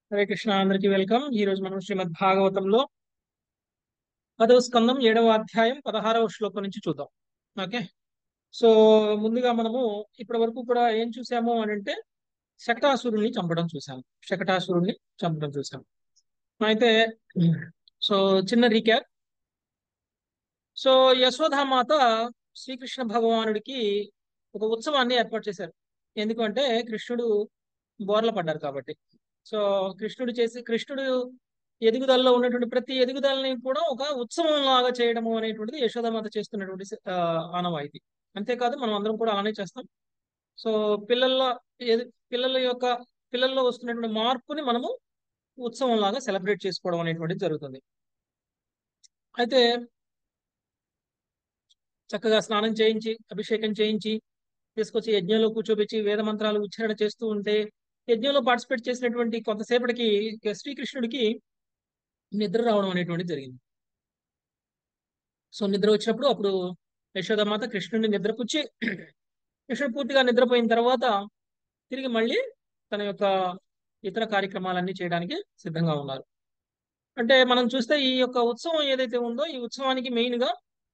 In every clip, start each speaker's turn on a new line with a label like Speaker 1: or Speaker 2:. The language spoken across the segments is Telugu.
Speaker 1: హరే కృష్ణ అందరికీ వెల్కమ్ ఈ రోజు మనం శ్రీమద్ భాగవతంలో పదవ స్కందం ఏడవ అధ్యాయం పదహారవ శ్లోకం నుంచి చూద్దాం ఓకే సో ముందుగా మనము ఇప్పటి వరకు కూడా ఏం చూసాము అని అంటే శకటాసురుణ్ణి చంపడం చూసాము శకటాసురుణ్ణి చంపడం చూసాము అయితే సో చిన్న రీక్యాప్ సో యశోధామాత శ్రీకృష్ణ భగవానుడికి ఒక ఉత్సవాన్ని ఏర్పాటు చేశారు ఎందుకంటే కృష్ణుడు బోర్ల పడ్డారు కాబట్టి సో కృష్ణుడు చేసి కృష్ణుడు ఎదుగుదలలో ఉన్నటువంటి ప్రతి ఎదుగుదలని కూడా ఒక ఉత్సవం లాగా చేయడము అనేటువంటిది యశోదామాత చేస్తున్నటువంటి ఆ, ఆనవాయితీ అంతేకాదు మనం అందరం కూడా అలానే చేస్తాం సో పిల్లల ఎదు పిల్లల యొక్క పిల్లల్లో వస్తున్నటువంటి మార్పుని మనము ఉత్సవం లాగా సెలబ్రేట్ చేసుకోవడం అనేటువంటిది జరుగుతుంది అయితే చక్కగా స్నానం చేయించి అభిషేకం చేయించి తీసుకొచ్చి యజ్ఞంలో కూర్చోబెట్టి వేద మంత్రాలు ఉచ్చారణ చేస్తూ ఉంటే యజ్ఞంలో పార్టిసిపేట్ చేసినటువంటి కొంతసేపటికి ఇక శ్రీకృష్ణుడికి నిద్ర రావడం అనేటువంటిది జరిగింది సో నిద్ర వచ్చినప్పుడు అప్పుడు యశోదమాత కృష్ణుడిని నిద్రపుచ్చి కృష్ణుడు పూర్తిగా నిద్రపోయిన తర్వాత తిరిగి మళ్ళీ తన యొక్క ఇతర కార్యక్రమాలన్నీ చేయడానికి సిద్ధంగా ఉన్నారు అంటే మనం చూస్తే ఈ యొక్క ఉత్సవం ఏదైతే ఉందో ఈ ఉత్సవానికి మెయిన్ గా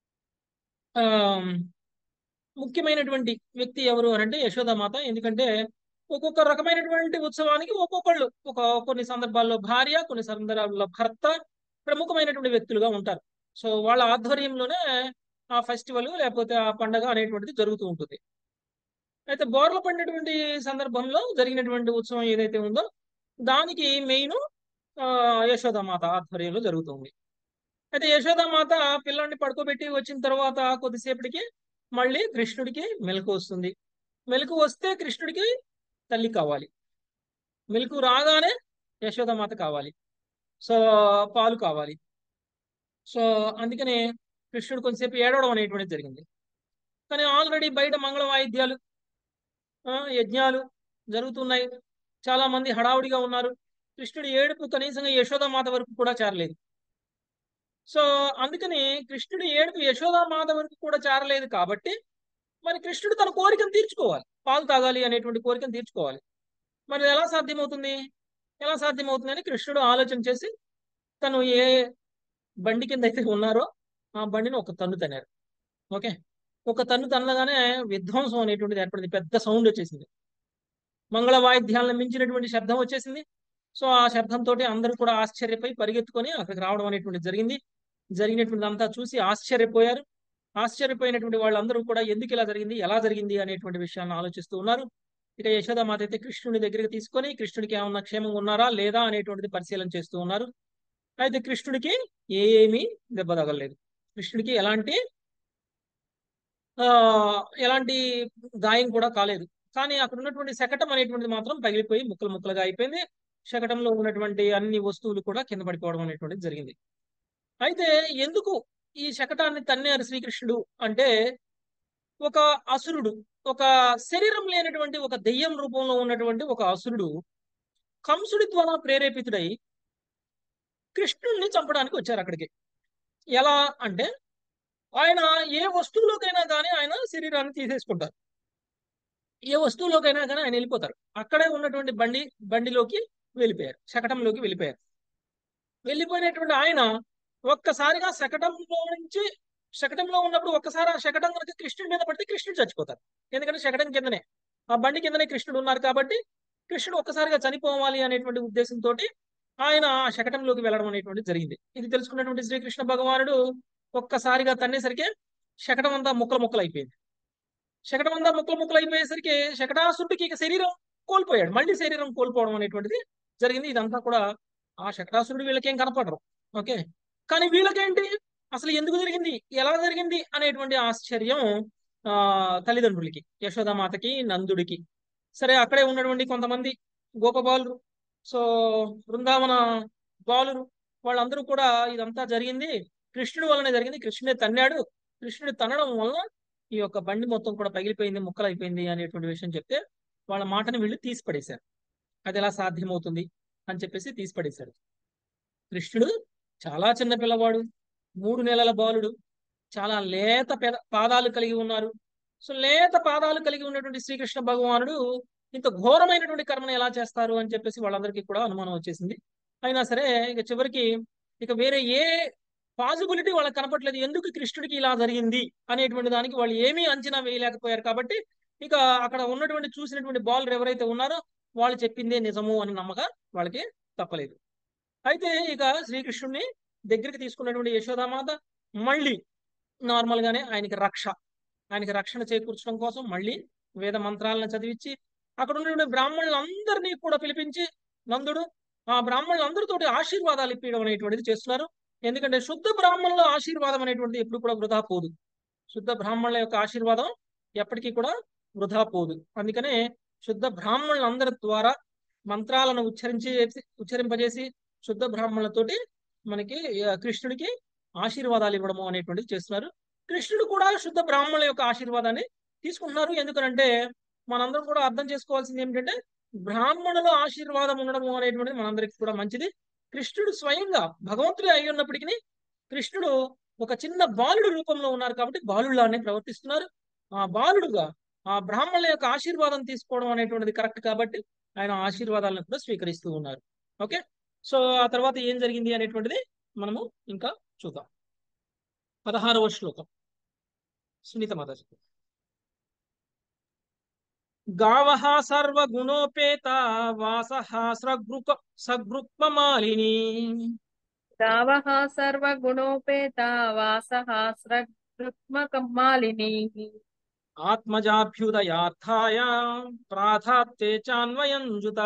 Speaker 1: ఆ ముఖ్యమైనటువంటి వ్యక్తి ఎవరు అని అంటే యశోదామాత ఎందుకంటే ఒక్కొక్క రకమైనటువంటి ఉత్సవానికి ఒక్కొక్కళ్ళు ఒక కొన్ని సందర్భాల్లో భార్య కొన్ని సందర్భాల్లో భర్త ప్రముఖమైనటువంటి వ్యక్తులుగా ఉంటారు సో వాళ్ళ ఆధ్వర్యంలోనే ఆ ఫెస్టివల్ లేకపోతే ఆ పండగ అనేటువంటిది జరుగుతూ ఉంటుంది అయితే బోర్ల పడినటువంటి సందర్భంలో జరిగినటువంటి ఉత్సవం ఏదైతే ఉందో దానికి మెయిన్ యశోదామాత ఆధ్వర్యంలో జరుగుతుంది అయితే యశోదామాత పిల్లాడిని పడుకోబెట్టి వచ్చిన తర్వాత కొద్దిసేపటికి మళ్ళీ కృష్ణుడికి మెలకు వస్తుంది మెలకు వస్తే కృష్ణుడికి తల్లి కావాలి మెలకు రాగానే యశోదామాత కావాలి సో పాలు కావాలి సో అందుకనే కృష్ణుడు కొంతసేపు ఏడవడం అనేటువంటిది జరిగింది కానీ ఆల్రెడీ బయట మంగళ వాయిద్యాలు ఆ, యజ్ఞాలు జరుగుతున్నాయి చాలా మంది హడావుడిగా ఉన్నారు కృష్ణుడి ఏడుపు కనీసంగా యశోదామాత వరకు కూడా చేరలేదు సో అందుకని కృష్ణుడి ఏడుపు యశోదామాత వరకు కూడా చేరలేదు కాబట్టి మరి కృష్ణుడు తన కోరికను తీర్చుకోవాలి పాలు తాగాలి అనేటువంటి కోరికను తీర్చుకోవాలి మరి ఎలా సాధ్యమవుతుంది ఎలా సాధ్యమవుతుంది అని కృష్ణుడు ఆలోచన చేసి తను ఏ బండి కింద అయితే ఉన్నారో ఆ బండిని ఒక తన్ను తన్నారు ఓకే ఒక తన్ను తన్నగానే విధ్వంసం అనేటువంటిది ఏర్పడింది పెద్ద సౌండ్ వచ్చేసింది మంగళ వాయిద్యాలను మించినటువంటి శబ్దం వచ్చేసింది సో ఆ శబ్దంతో అందరూ కూడా ఆశ్చర్యపోయి పరిగెత్తుకొని అక్కడికి రావడం అనేటువంటిది జరిగింది జరిగినటువంటి అంతా చూసి ఆశ్చర్యపోయారు ఆశ్చర్యపోయినటువంటి వాళ్ళందరూ కూడా ఎందుకు ఇలా జరిగింది ఎలా జరిగింది అనేటువంటి విషయాన్ని ఆలోచిస్తూ ఉన్నారు ఇక యశోదామాత అయితే కృష్ణుడి దగ్గరికి తీసుకొని కృష్ణుడికి ఏమన్నా క్షేమంగా ఉన్నారా లేదా అనేటువంటిది పరిశీలన చేస్తూ ఉన్నారు అయితే కృష్ణుడికి ఏమీ దెబ్బ తగలలేదు కృష్ణుడికి ఎలాంటి ఆ ఎలాంటి గాయం కూడా కాలేదు కానీ అక్కడ ఉన్నటువంటి శకటం అనేటువంటిది మాత్రం పగిలిపోయి ముక్కలు ముక్కలుగా అయిపోయింది శకటంలో ఉన్నటువంటి అన్ని వస్తువులు కూడా కింద పడిపోవడం అనేటువంటిది జరిగింది అయితే ఎందుకు ఈ శకటాన్ని తన్నారు శ్రీకృష్ణుడు అంటే ఒక అసురుడు ఒక శరీరం లేనటువంటి ఒక దెయ్యం రూపంలో ఉన్నటువంటి ఒక అసురుడు కంసుడి ద్వారా ప్రేరేపితుడై కృష్ణుడిని చంపడానికి వచ్చారు అక్కడికి ఎలా అంటే ఆయన ఏ వస్తువులోకైనా కానీ ఆయన శరీరాన్ని తీసేసుకుంటారు ఏ వస్తువులోకైనా కానీ ఆయన వెళ్ళిపోతారు అక్కడే ఉన్నటువంటి బండి బండిలోకి వెళ్ళిపోయారు శకటంలోకి వెళ్ళిపోయారు వెళ్ళిపోయినటువంటి ఆయన ఒక్కసారిగా శకటంలో నుంచి శకటంలో ఉన్నప్పుడు ఒక్కసారి ఆ శకటం కనుక కృష్ణుడి మీద పడితే కృష్ణుడు చచ్చిపోతారు ఎందుకంటే శకటం కిందనే ఆ బండి కిందనే కృష్ణుడు ఉన్నారు కాబట్టి కృష్ణుడు ఒక్కసారిగా చనిపోవాలి అనేటువంటి ఉద్దేశంతో ఆయన ఆ శకటంలోకి వెళ్ళడం అనేటువంటిది జరిగింది ఇది తెలుసుకున్నటువంటి శ్రీకృష్ణ భగవానుడు ఒక్కసారిగా తన్నేసరికి శకటం అంతా ముక్కలు ముక్కలు అయిపోయింది శకటం అంతా ముక్కలు ముక్కలు అయిపోయేసరికి శకటాసుడికి ఇక శరీరం కోల్పోయాడు మళ్ళీ శరీరం కోల్పోవడం అనేటువంటిది జరిగింది ఇదంతా కూడా ఆ శకటాసురుడు వీళ్ళకేం కనపడరు ఓకే కానీ వీళ్ళకేంటి అసలు ఎందుకు జరిగింది ఎలా జరిగింది అనేటువంటి ఆశ్చర్యం ఆ తల్లిదండ్రులకి యశోదామాతకి నందుడికి సరే అక్కడే ఉన్నటువంటి కొంతమంది గోపబాలురు సో బృందావన బాలురు వాళ్ళందరూ కూడా ఇదంతా జరిగింది కృష్ణుడి వల్లనే జరిగింది కృష్ణుడే తన్నాడు కృష్ణుడి తన్నడం వలన ఈ యొక్క బండి మొత్తం కూడా పగిలిపోయింది ముక్కలు అయిపోయింది అనేటువంటి విషయం చెప్తే వాళ్ళ మాటని వీళ్ళు తీసిపడేశారు అది ఎలా సాధ్యమవుతుంది అని చెప్పేసి తీసిపడేశారు కృష్ణుడు చాలా చిన్న పిల్లవాడు మూడు నెలల బాలుడు చాలా లేత పెద పాదాలు కలిగి ఉన్నారు సో లేత పాదాలు కలిగి ఉన్నటువంటి శ్రీకృష్ణ భగవానుడు ఇంత ఘోరమైనటువంటి కర్మను ఎలా చేస్తారు అని చెప్పేసి వాళ్ళందరికీ కూడా అనుమానం వచ్చేసింది అయినా సరే ఇక చివరికి ఇక వేరే ఏ పాసిబిలిటీ వాళ్ళకి కనపట్లేదు ఎందుకు కృష్ణుడికి ఇలా జరిగింది అనేటువంటి దానికి వాళ్ళు ఏమీ అంచనా వేయలేకపోయారు కాబట్టి ఇక అక్కడ ఉన్నటువంటి చూసినటువంటి బాలురు ఎవరైతే ఉన్నారో వాళ్ళు చెప్పిందే నిజము అని నమ్మక వాళ్ళకి తప్పలేదు అయితే ఇక శ్రీకృష్ణుడిని దగ్గరికి తీసుకున్నటువంటి యశోదామాత మళ్ళీ నార్మల్ గానే ఆయనకి రక్ష ఆయనకి రక్షణ చేకూర్చడం కోసం మళ్ళీ వేద మంత్రాలను చదివించి అక్కడ ఉన్నటువంటి బ్రాహ్మణులందరినీ కూడా పిలిపించి నందుడు ఆ బ్రాహ్మణులందరితోటి ఆశీర్వాదాలు ఇప్పించడం అనేటువంటిది చేస్తున్నారు ఎందుకంటే శుద్ధ బ్రాహ్మణుల ఆశీర్వాదం అనేటువంటిది ఎప్పుడు కూడా వృధా పోదు శుద్ధ బ్రాహ్మణుల యొక్క ఆశీర్వాదం ఎప్పటికీ కూడా వృధా పోదు అందుకనే శుద్ధ బ్రాహ్మణులందరి ద్వారా మంత్రాలను ఉచ్చరించి ఉచ్చరింపజేసి శుద్ధ బ్రాహ్మణులతోటి మనకి ఆ, కృష్ణుడికి ఆశీర్వాదాలు ఇవ్వడము అనేటువంటిది చేస్తున్నారు కృష్ణుడు కూడా శుద్ధ బ్రాహ్మణుల యొక్క ఆశీర్వాదాన్ని తీసుకుంటున్నారు ఎందుకనంటే మనందరం కూడా అర్థం చేసుకోవాల్సింది ఏమిటంటే బ్రాహ్మణుల ఆశీర్వాదం ఉండడము అనేటువంటిది మనందరికీ కూడా మంచిది కృష్ణుడు స్వయంగా భగవంతుడే అయి ఉన్నప్పటికీ కృష్ణుడు ఒక చిన్న బాలుడు రూపంలో ఉన్నారు కాబట్టి బాలుడిలానే ప్రవర్తిస్తున్నారు ఆ బాలుడుగా ఆ బ్రాహ్మణుల యొక్క ఆశీర్వాదం తీసుకోవడం అనేటువంటిది కరెక్ట్ కాబట్టి ఆయన ఆశీర్వాదాలను కూడా స్వీకరిస్తూ ఉన్నారు ఓకే సో ఆ తర్వాత ఏం జరిగింది అనేటువంటిది మనము ఇంకా చూద్దాం పదహారవ శ్లోకం సునీత మాతాజీ గావః సర్వగుణోపేత వాసః సగృక సగృక్మమాలిని
Speaker 2: गावः सर्वगुणोपेता वासः स्रग्मालिनी
Speaker 1: ఆత్మజాభ్యుదయార్థాయ ప్రాధాత్తే చాన్వయంజుత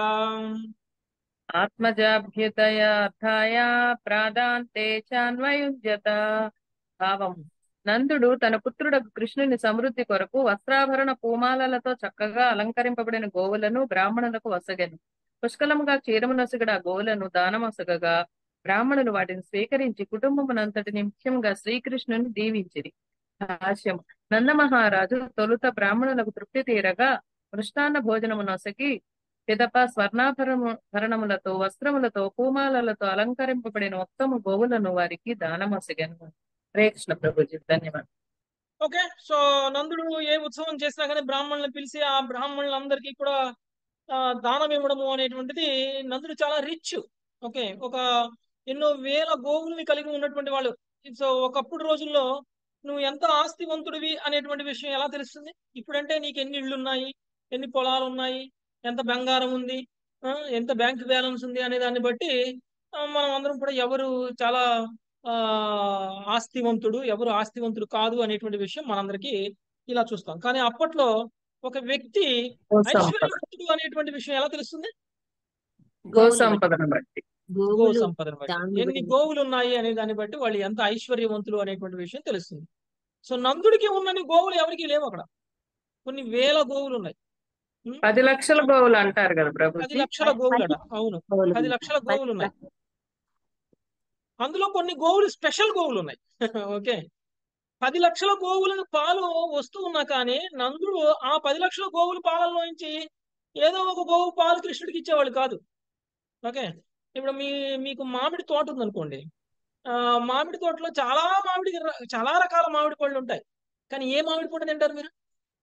Speaker 2: ఆత్మజాభ్యుదయార్థాయ ప్రాదాంతే చాన్వయుజ్యత భావం నందుడు తన పుత్రుడకు కృష్ణుని సమృద్ధి కొరకు వస్త్రాభరణ పూమాలలతో చక్కగా అలంకరింపబడిన గోవులను బ్రాహ్మణులకు వసగెను పుష్కలముగా క్షీరమునొసగడ ఆ గోవులను దానమొసగగా బ్రాహ్మణులు వాటిని స్వీకరించి కుటుంబమునంతటిని ముఖ్యంగా శ్రీకృష్ణుని దీవించిరి భాష్యం నందమహారాజు తొలుత బ్రాహ్మణులకు తృప్తి తీరగా మృష్టాన్న భోజనము నొసగి పిదప స్వర్ణాభరణము భరణములతో వస్త్రములతో పూమాలలతో అలంకరింపబడిన ఉత్తమ గోవులను వారికి దానమొసగను హరే కృష్ణ ప్రభుజీ ధన్యవాదాలు
Speaker 1: ఓకే సో నందుడు ఏ ఉత్సవం చేసినా కానీ బ్రాహ్మణులను పిలిచి ఆ బ్రాహ్మణులందరికీ కూడా ఆ, దానం ఇవ్వడము అనేటువంటిది నందుడు చాలా రిచ్ ఓకే ఒక ఎన్నో వేల గోవుల్ని కలిగి ఉన్నటువంటి వాళ్ళు సో ఒకప్పుడు రోజుల్లో నువ్వు ఎంత ఆస్తివంతుడివి అనేటువంటి విషయం ఎలా తెలుస్తుంది ఇప్పుడంటే నీకు ఎన్ని ఇళ్ళు ఉన్నాయి ఎన్ని పొలాలు ఉన్నాయి ఎంత బంగారం ఉంది ఆ, ఎంత బ్యాంక్ బ్యాలెన్స్ ఉంది అనే దాన్ని బట్టి ఆ, మనం అందరం కూడా ఎవరు చాలా ఆ ఆస్తివంతుడు ఎవరు ఆస్తివంతుడు కాదు అనేటువంటి విషయం మనందరికీ ఇలా చూస్తాం కానీ అప్పట్లో ఒక వ్యక్తి ఐశ్వర్యవంతుడు అనేటువంటి విషయం ఎలా తెలుస్తుంది
Speaker 2: గో సంపదను బట్టి
Speaker 1: గో
Speaker 3: గోవులు
Speaker 1: సంపదను బట్టి
Speaker 3: దాన్ని
Speaker 1: ఎన్ని
Speaker 3: బట్టి.
Speaker 1: గోవులు ఉన్నాయి అనే దాన్ని బట్టి వాళ్ళు ఎంత ఐశ్వర్యవంతులు అనేటువంటి విషయం తెలుస్తుంది సో నందుడికి ఉన్నన్ని గోవులు ఎవరికి లేవు అక్కడ కొన్ని వేల గోవులు ఉన్నాయి ఉం?
Speaker 2: పది లక్షల గోవులు అంటారు కదా
Speaker 1: పది
Speaker 2: ప్రభుజీ
Speaker 1: లక్షల గోవులట అవును
Speaker 3: గోవులు
Speaker 1: పది
Speaker 3: ఉన్నాయి.
Speaker 1: లక్షల గోవులు ఉన్నాయి
Speaker 3: పది-
Speaker 1: అందులో కొన్ని గోవులు స్పెషల్ గోవులు ఉన్నాయి ఓకే పది లక్షల గోవులకు పాలు వస్తూ ఉన్నా కానీ నందుడు ఆ పది లక్షల గోవుల పాలల్లో నుంచి ఏదో ఒక గోవు పాలు కృష్ణుడికి ఇచ్చేవాళ్ళు కాదు ఓకే ఇప్పుడు మీ మీకు మామిడి తోట ఉందనుకోండి ఆ మామిడి తోటలో చాలా మామిడి ర- చాలా రకాల మామిడి పళ్ళు ఉంటాయి కానీ ఏ మామిడి పండు తింటారు మీరు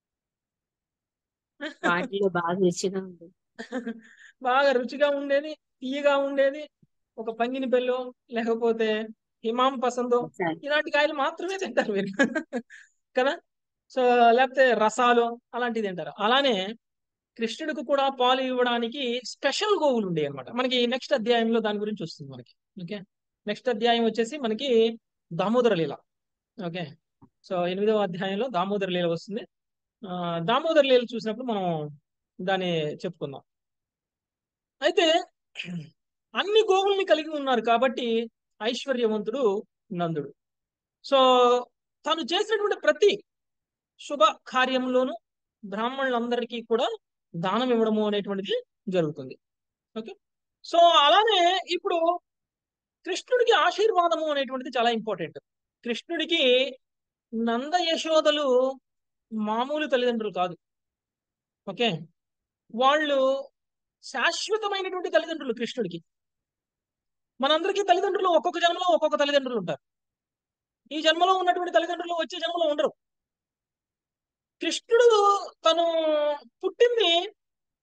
Speaker 3: వాటిలో బాగా రుచిగా ఉంది
Speaker 1: బాగా రుచిగా ఉండేది తీయగా ఉండేది ఒక పంగిని బెల్లో లేకపోతే హిమాం పసందో
Speaker 3: సరే.
Speaker 1: ఇలాంటి కాయలు మాత్రమే తింటారు మీరు కదా సో లేకపోతే రసాలు అలాంటివి తింటారు అలానే కృష్ణుడికి కూడా పాలు ఇవ్వడానికి స్పెషల్ గోవులు ఉండేవి అనమాట మనకి నెక్స్ట్ అధ్యాయంలో దాని గురించి వస్తుంది మనకి ఓకే నెక్స్ట్ అధ్యాయం వచ్చేసి మనకి దామోదర లీల ఓకే సో ఎనిమిదవ అధ్యాయంలో దామోదర లీల వస్తుంది ఆ, దామోదర లీల చూసినప్పుడు మనం దాన్ని చెప్పుకుందాం అయితే అన్ని గోవుల్ని కలిగి ఉన్నారు కాబట్టి ఐశ్వర్యవంతుడు నందుడు సో తను చేసినటువంటి ప్రతి శుభ కార్యంలోనూ బ్రాహ్మణులందరికీ కూడా దానం ఇవ్వడము అనేటువంటిది జరుగుతుంది ఓకే సో అలానే ఇప్పుడు కృష్ణుడికి ఆశీర్వాదము అనేటువంటిది చాలా ఇంపార్టెంట్ కృష్ణుడికి నంద యశోదలు మామూలు తల్లిదండ్రులు కాదు ఓకే వాళ్ళు శాశ్వతమైనటువంటి తల్లిదండ్రులు కృష్ణుడికి మనందరికీ తల్లిదండ్రులు ఒక్కొక్క జన్మలో ఒక్కొక్క తల్లిదండ్రులు ఉంటారు ఈ జన్మలో ఉన్నటువంటి తల్లిదండ్రులు వచ్చే జన్మలో ఉండరు కృష్ణుడు తను పుట్టింది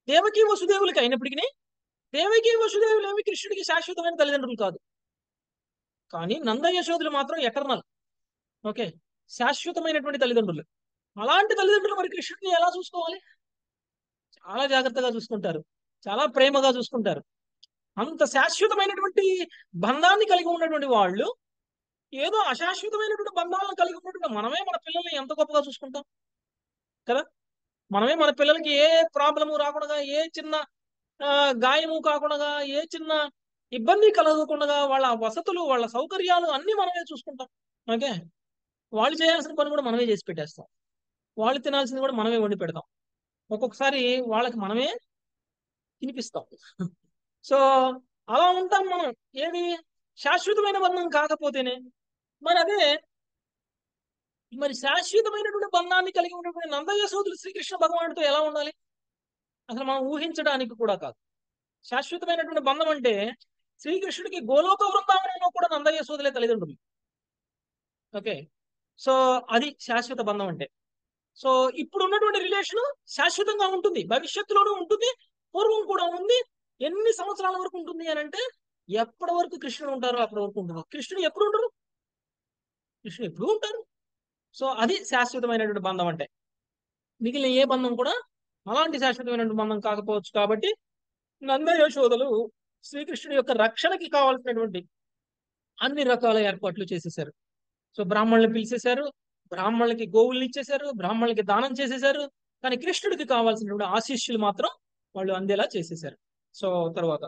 Speaker 1: దేవకి వసుదేవులకి అయినప్పటికీ దేవకి వసుదేవులు ఏమి కృష్ణుడికి శాశ్వతమైన తల్లిదండ్రులు కాదు కానీ నంద యశోదులు మాత్రం ఎటర్నల్ ఓకే శాశ్వతమైనటువంటి తల్లిదండ్రులు అలాంటి తల్లిదండ్రులు మరి కృష్ణుడిని ఎలా చూసుకోవాలి చాలా జాగ్రత్తగా చూసుకుంటారు చాలా ప్రేమగా చూసుకుంటారు అంత శాశ్వతమైనటువంటి బంధాన్ని కలిగి ఉన్నటువంటి వాళ్ళు ఏదో అశాశ్వతమైనటువంటి బంధాలను కలిగి ఉన్నటువంటి మనమే మన పిల్లల్ని ఎంత గొప్పగా చూసుకుంటాం కదా మనమే మన పిల్లలకి ఏ ప్రాబ్లము రాకుండా ఏ చిన్న ఆ, గాయము కాకుండా ఏ చిన్న ఇబ్బంది కలగకుండా వాళ్ళ వసతులు వాళ్ళ సౌకర్యాలు అన్ని మనమే చూసుకుంటాం ఓకే వాళ్ళు చేయాల్సిన పని కూడా మనమే చేసి పెట్టేస్తాం వాళ్ళు తినాల్సింది కూడా మనమే వండి పెడతాం ఒక్కొక్కసారి వాళ్ళకి మనమే తినిపిస్తాం సో అలా ఉంటాం మనం ఏమి శాశ్వతమైన బంధం కాకపోతేనే మరి అదే మరి శాశ్వతమైనటువంటి బంధాన్ని కలిగి ఉన్నటువంటి నందయ్య సోదరుడు శ్రీకృష్ణ భగవానుడితో ఎలా ఉండాలి అసలు మనం ఊహించడానికి కూడా కాదు శాశ్వతమైనటువంటి బంధం అంటే శ్రీకృష్ణుడికి గోలోక వృందావనంలో కూడా నందయ్య సోదరులే తల్లిదండ్రులు ఓకే సో అది శాశ్వత బంధం అంటే సో ఇప్పుడు ఉన్నటువంటి రిలేషన్ శాశ్వతంగా ఉంటుంది భవిష్యత్తులోనూ ఉంటుంది పూర్వం కూడా ఉంది ఎన్ని సంవత్సరాల వరకు ఉంటుంది అని అంటే ఎప్పటి వరకు కృష్ణుడు ఉంటారో అప్పటి వరకు ఉంటారు కృష్ణుడు ఎప్పుడు ఉంటారు కృష్ణుడు ఎప్పుడు ఉంటారు సో అది శాశ్వతమైనటువంటి బంధం అంటే మిగిలిన ఏ బంధం కూడా అలాంటి శాశ్వతమైనటువంటి బంధం కాకపోవచ్చు కాబట్టి నంద యశోదలు శ్రీకృష్ణుడి యొక్క రక్షణకి కావాల్సినటువంటి అన్ని రకాల ఏర్పాట్లు చేసేసారు సో బ్రాహ్మణులు పిలిచేశారు బ్రాహ్మణులకి గోవుల్ని ఇచ్చేశారు బ్రాహ్మణులకి దానం చేసేశారు కానీ కృష్ణుడికి కావాల్సినటువంటి ఆశీస్సులు మాత్రం వాళ్ళు అందేలా చేసేశారు సో తర్వాత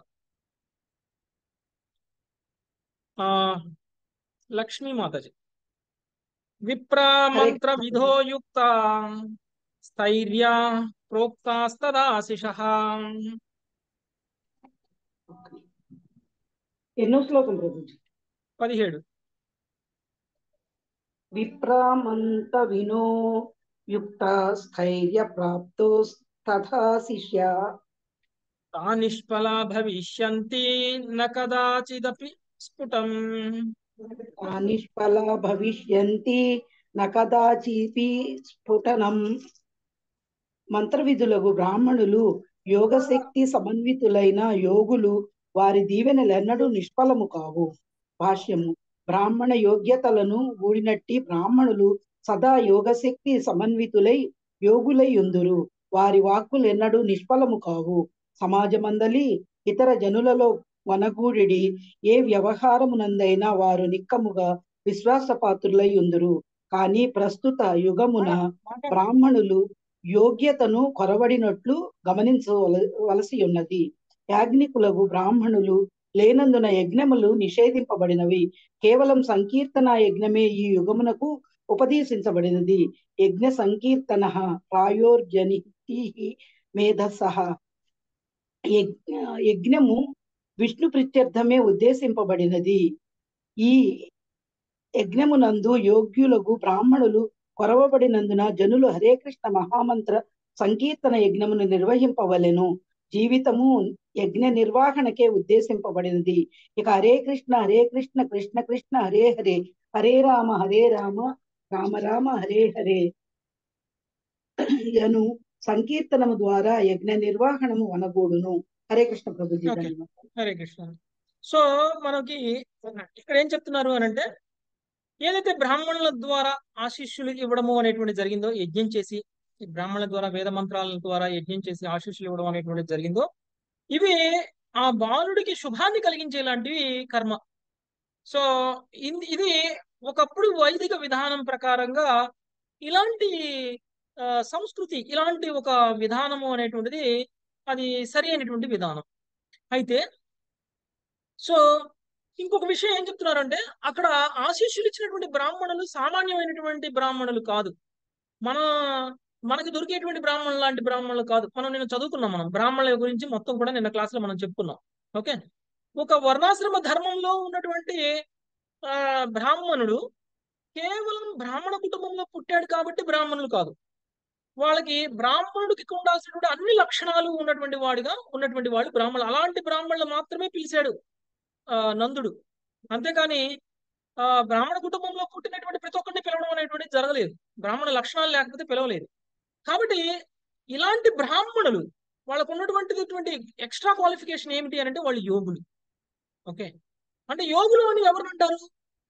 Speaker 1: ఆ లక్ష్మీ మాతాజీ విప్రా మంత్ర విధోయుక్త స్థైర్య ప్రోక్తాస్తదాశిష
Speaker 4: ఎన్నో శ్లోకం ప్రభుజీ
Speaker 1: పదిహేడు
Speaker 4: విప్రామంత వినో యుక్త స్థైర్య ప్రాప్తో తథా శిష్య
Speaker 1: తా నిష్ఫలా భవిష్యంతి న కదాచిదపి స్ఫుటం
Speaker 4: నిష్ఫల భవిష్యంతి న కదాచిపి స్ఫుటనం మంత్రవిధులకు బ్రాహ్మణులు యోగశక్తి సమన్వితులైన యోగులు వారి దీవెనలెన్నడూ నిష్ఫలము కావు భాష్యము బ్రాహ్మణ యోగ్యతలను ఊడినట్టి బ్రాహ్మణులు సదా యోగశక్తి సమన్వితులై యోగులై ఉందురు వారి వాక్కులెన్నడూ నిష్ఫలము కావు సమాజమందలి ఇతర జనులలో వనగూడిడి ఏ వ్యవహారమునందైనా వారు నిక్కముగా విశ్వాసపాత్రులై ఉందురు కానీ ప్రస్తుత యుగమున బ్రాహ్మణులు యోగ్యతను కొరవడినట్లు గమనించవలసి ఉన్నది యాజ్ఞికులకు బ్రాహ్మణులు లేనందున యజ్ఞములు నిషేధింపబడినవి కేవలం సంకీర్తన యజ్ఞమే ఈ యుగమునకు ఉపదేశించబడినది యజ్ఞ సంకీర్తన ప్రాయోర్జని మేధస యజ్ఞము విష్ణు ప్రీత్యర్థమే ఉద్దేశింపబడినది ఈ యజ్ఞమునందు యోగ్యులకు బ్రాహ్మణులు కొరవబడినందున జనులు హరే కృష్ణ మహామంత్ర సంకీర్తన యజ్ఞమును నిర్వహింపవలెను జీవితము యజ్ఞ నిర్వహణకే ఉద్దేశింపబడినది ఇక హరే కృష్ణ హరే కృష్ణ కృష్ణ కృష్ణ హరే హరే హరే రామ హరే రామ రామ రామ హరే హరే యను సంకీర్తనము ద్వారా యజ్ఞ నిర్వహణము అనగూడును హరే కృష్ణ ప్రభుజీ
Speaker 1: Okay.
Speaker 4: ధన్యవాదాలు.
Speaker 1: హరే కృష్ణ సో మనకి ఇక్కడ ఏం చెప్తున్నారు అని అంటే ఏదైతే బ్రాహ్మణుల ద్వారా ఆశీస్సులు ఇవ్వడము అనేటువంటి జరిగిందో యజ్ఞం చేసి ఈ బ్రాహ్మణుల ద్వారా వేద మంత్రాల ద్వారా యజ్ఞం చేసి ఆశీస్సులు ఇవ్వడం అనేటువంటిది జరిగిందో ఇవి ఆ బాలుడికి శుభాన్ని కలిగించేలాంటివి కర్మ సో ఇన్- ఇది ఒకప్పుడు వైదిక విధానం ప్రకారంగా ఇలాంటి ఆ, సంస్కృతి ఇలాంటి ఒక విధానము అనేటువంటిది అది సరి అయినటువంటి విధానం అయితే సో ఇంకొక విషయం ఏం చెప్తున్నారంటే అక్కడ ఆశీస్సులు ఇచ్చినటువంటి బ్రాహ్మణులు సామాన్యమైనటువంటి బ్రాహ్మణులు కాదు మన మనకి దొరికేటువంటి బ్రాహ్మణులు లాంటి బ్రాహ్మణులు కాదు మనం నేను చదువుకున్నాం మనం బ్రాహ్మణుల గురించి మొత్తం కూడా నిన్న క్లాస్ లో మనం చెప్పుకున్నాం ఓకే ఒక వర్ణాశ్రమ ధర్మంలో ఉన్నటువంటి ఆ బ్రాహ్మణుడు కేవలం బ్రాహ్మణ కుటుంబంలో పుట్టాడు కాబట్టి బ్రాహ్మణులు కాదు వాళ్ళకి బ్రాహ్మణుడికి ఉండాల్సినటువంటి అన్ని లక్షణాలు ఉన్నటువంటి వాడిగా ఉన్నటువంటి వాడు బ్రాహ్మణులు అలాంటి బ్రాహ్మణులు మాత్రమే పిలిచాడు ఆ నందుడు అంతేకాని ఆ బ్రాహ్మణ కుటుంబంలో పుట్టినటువంటి ప్రతి ఒక్కరిని పిలవడం అనేటువంటిది జరగలేదు బ్రాహ్మణ లక్షణాలు లేకపోతే పిలవలేదు కాబట్టి ఇలాంటి బ్రాహ్మణులు వాళ్ళకు ఉన్నటువంటిది ఎక్స్ట్రా క్వాలిఫికేషన్ ఏమిటి అని అంటే వాళ్ళు యోగులు ఓకే అంటే యోగులు అని ఎవరు అంటారు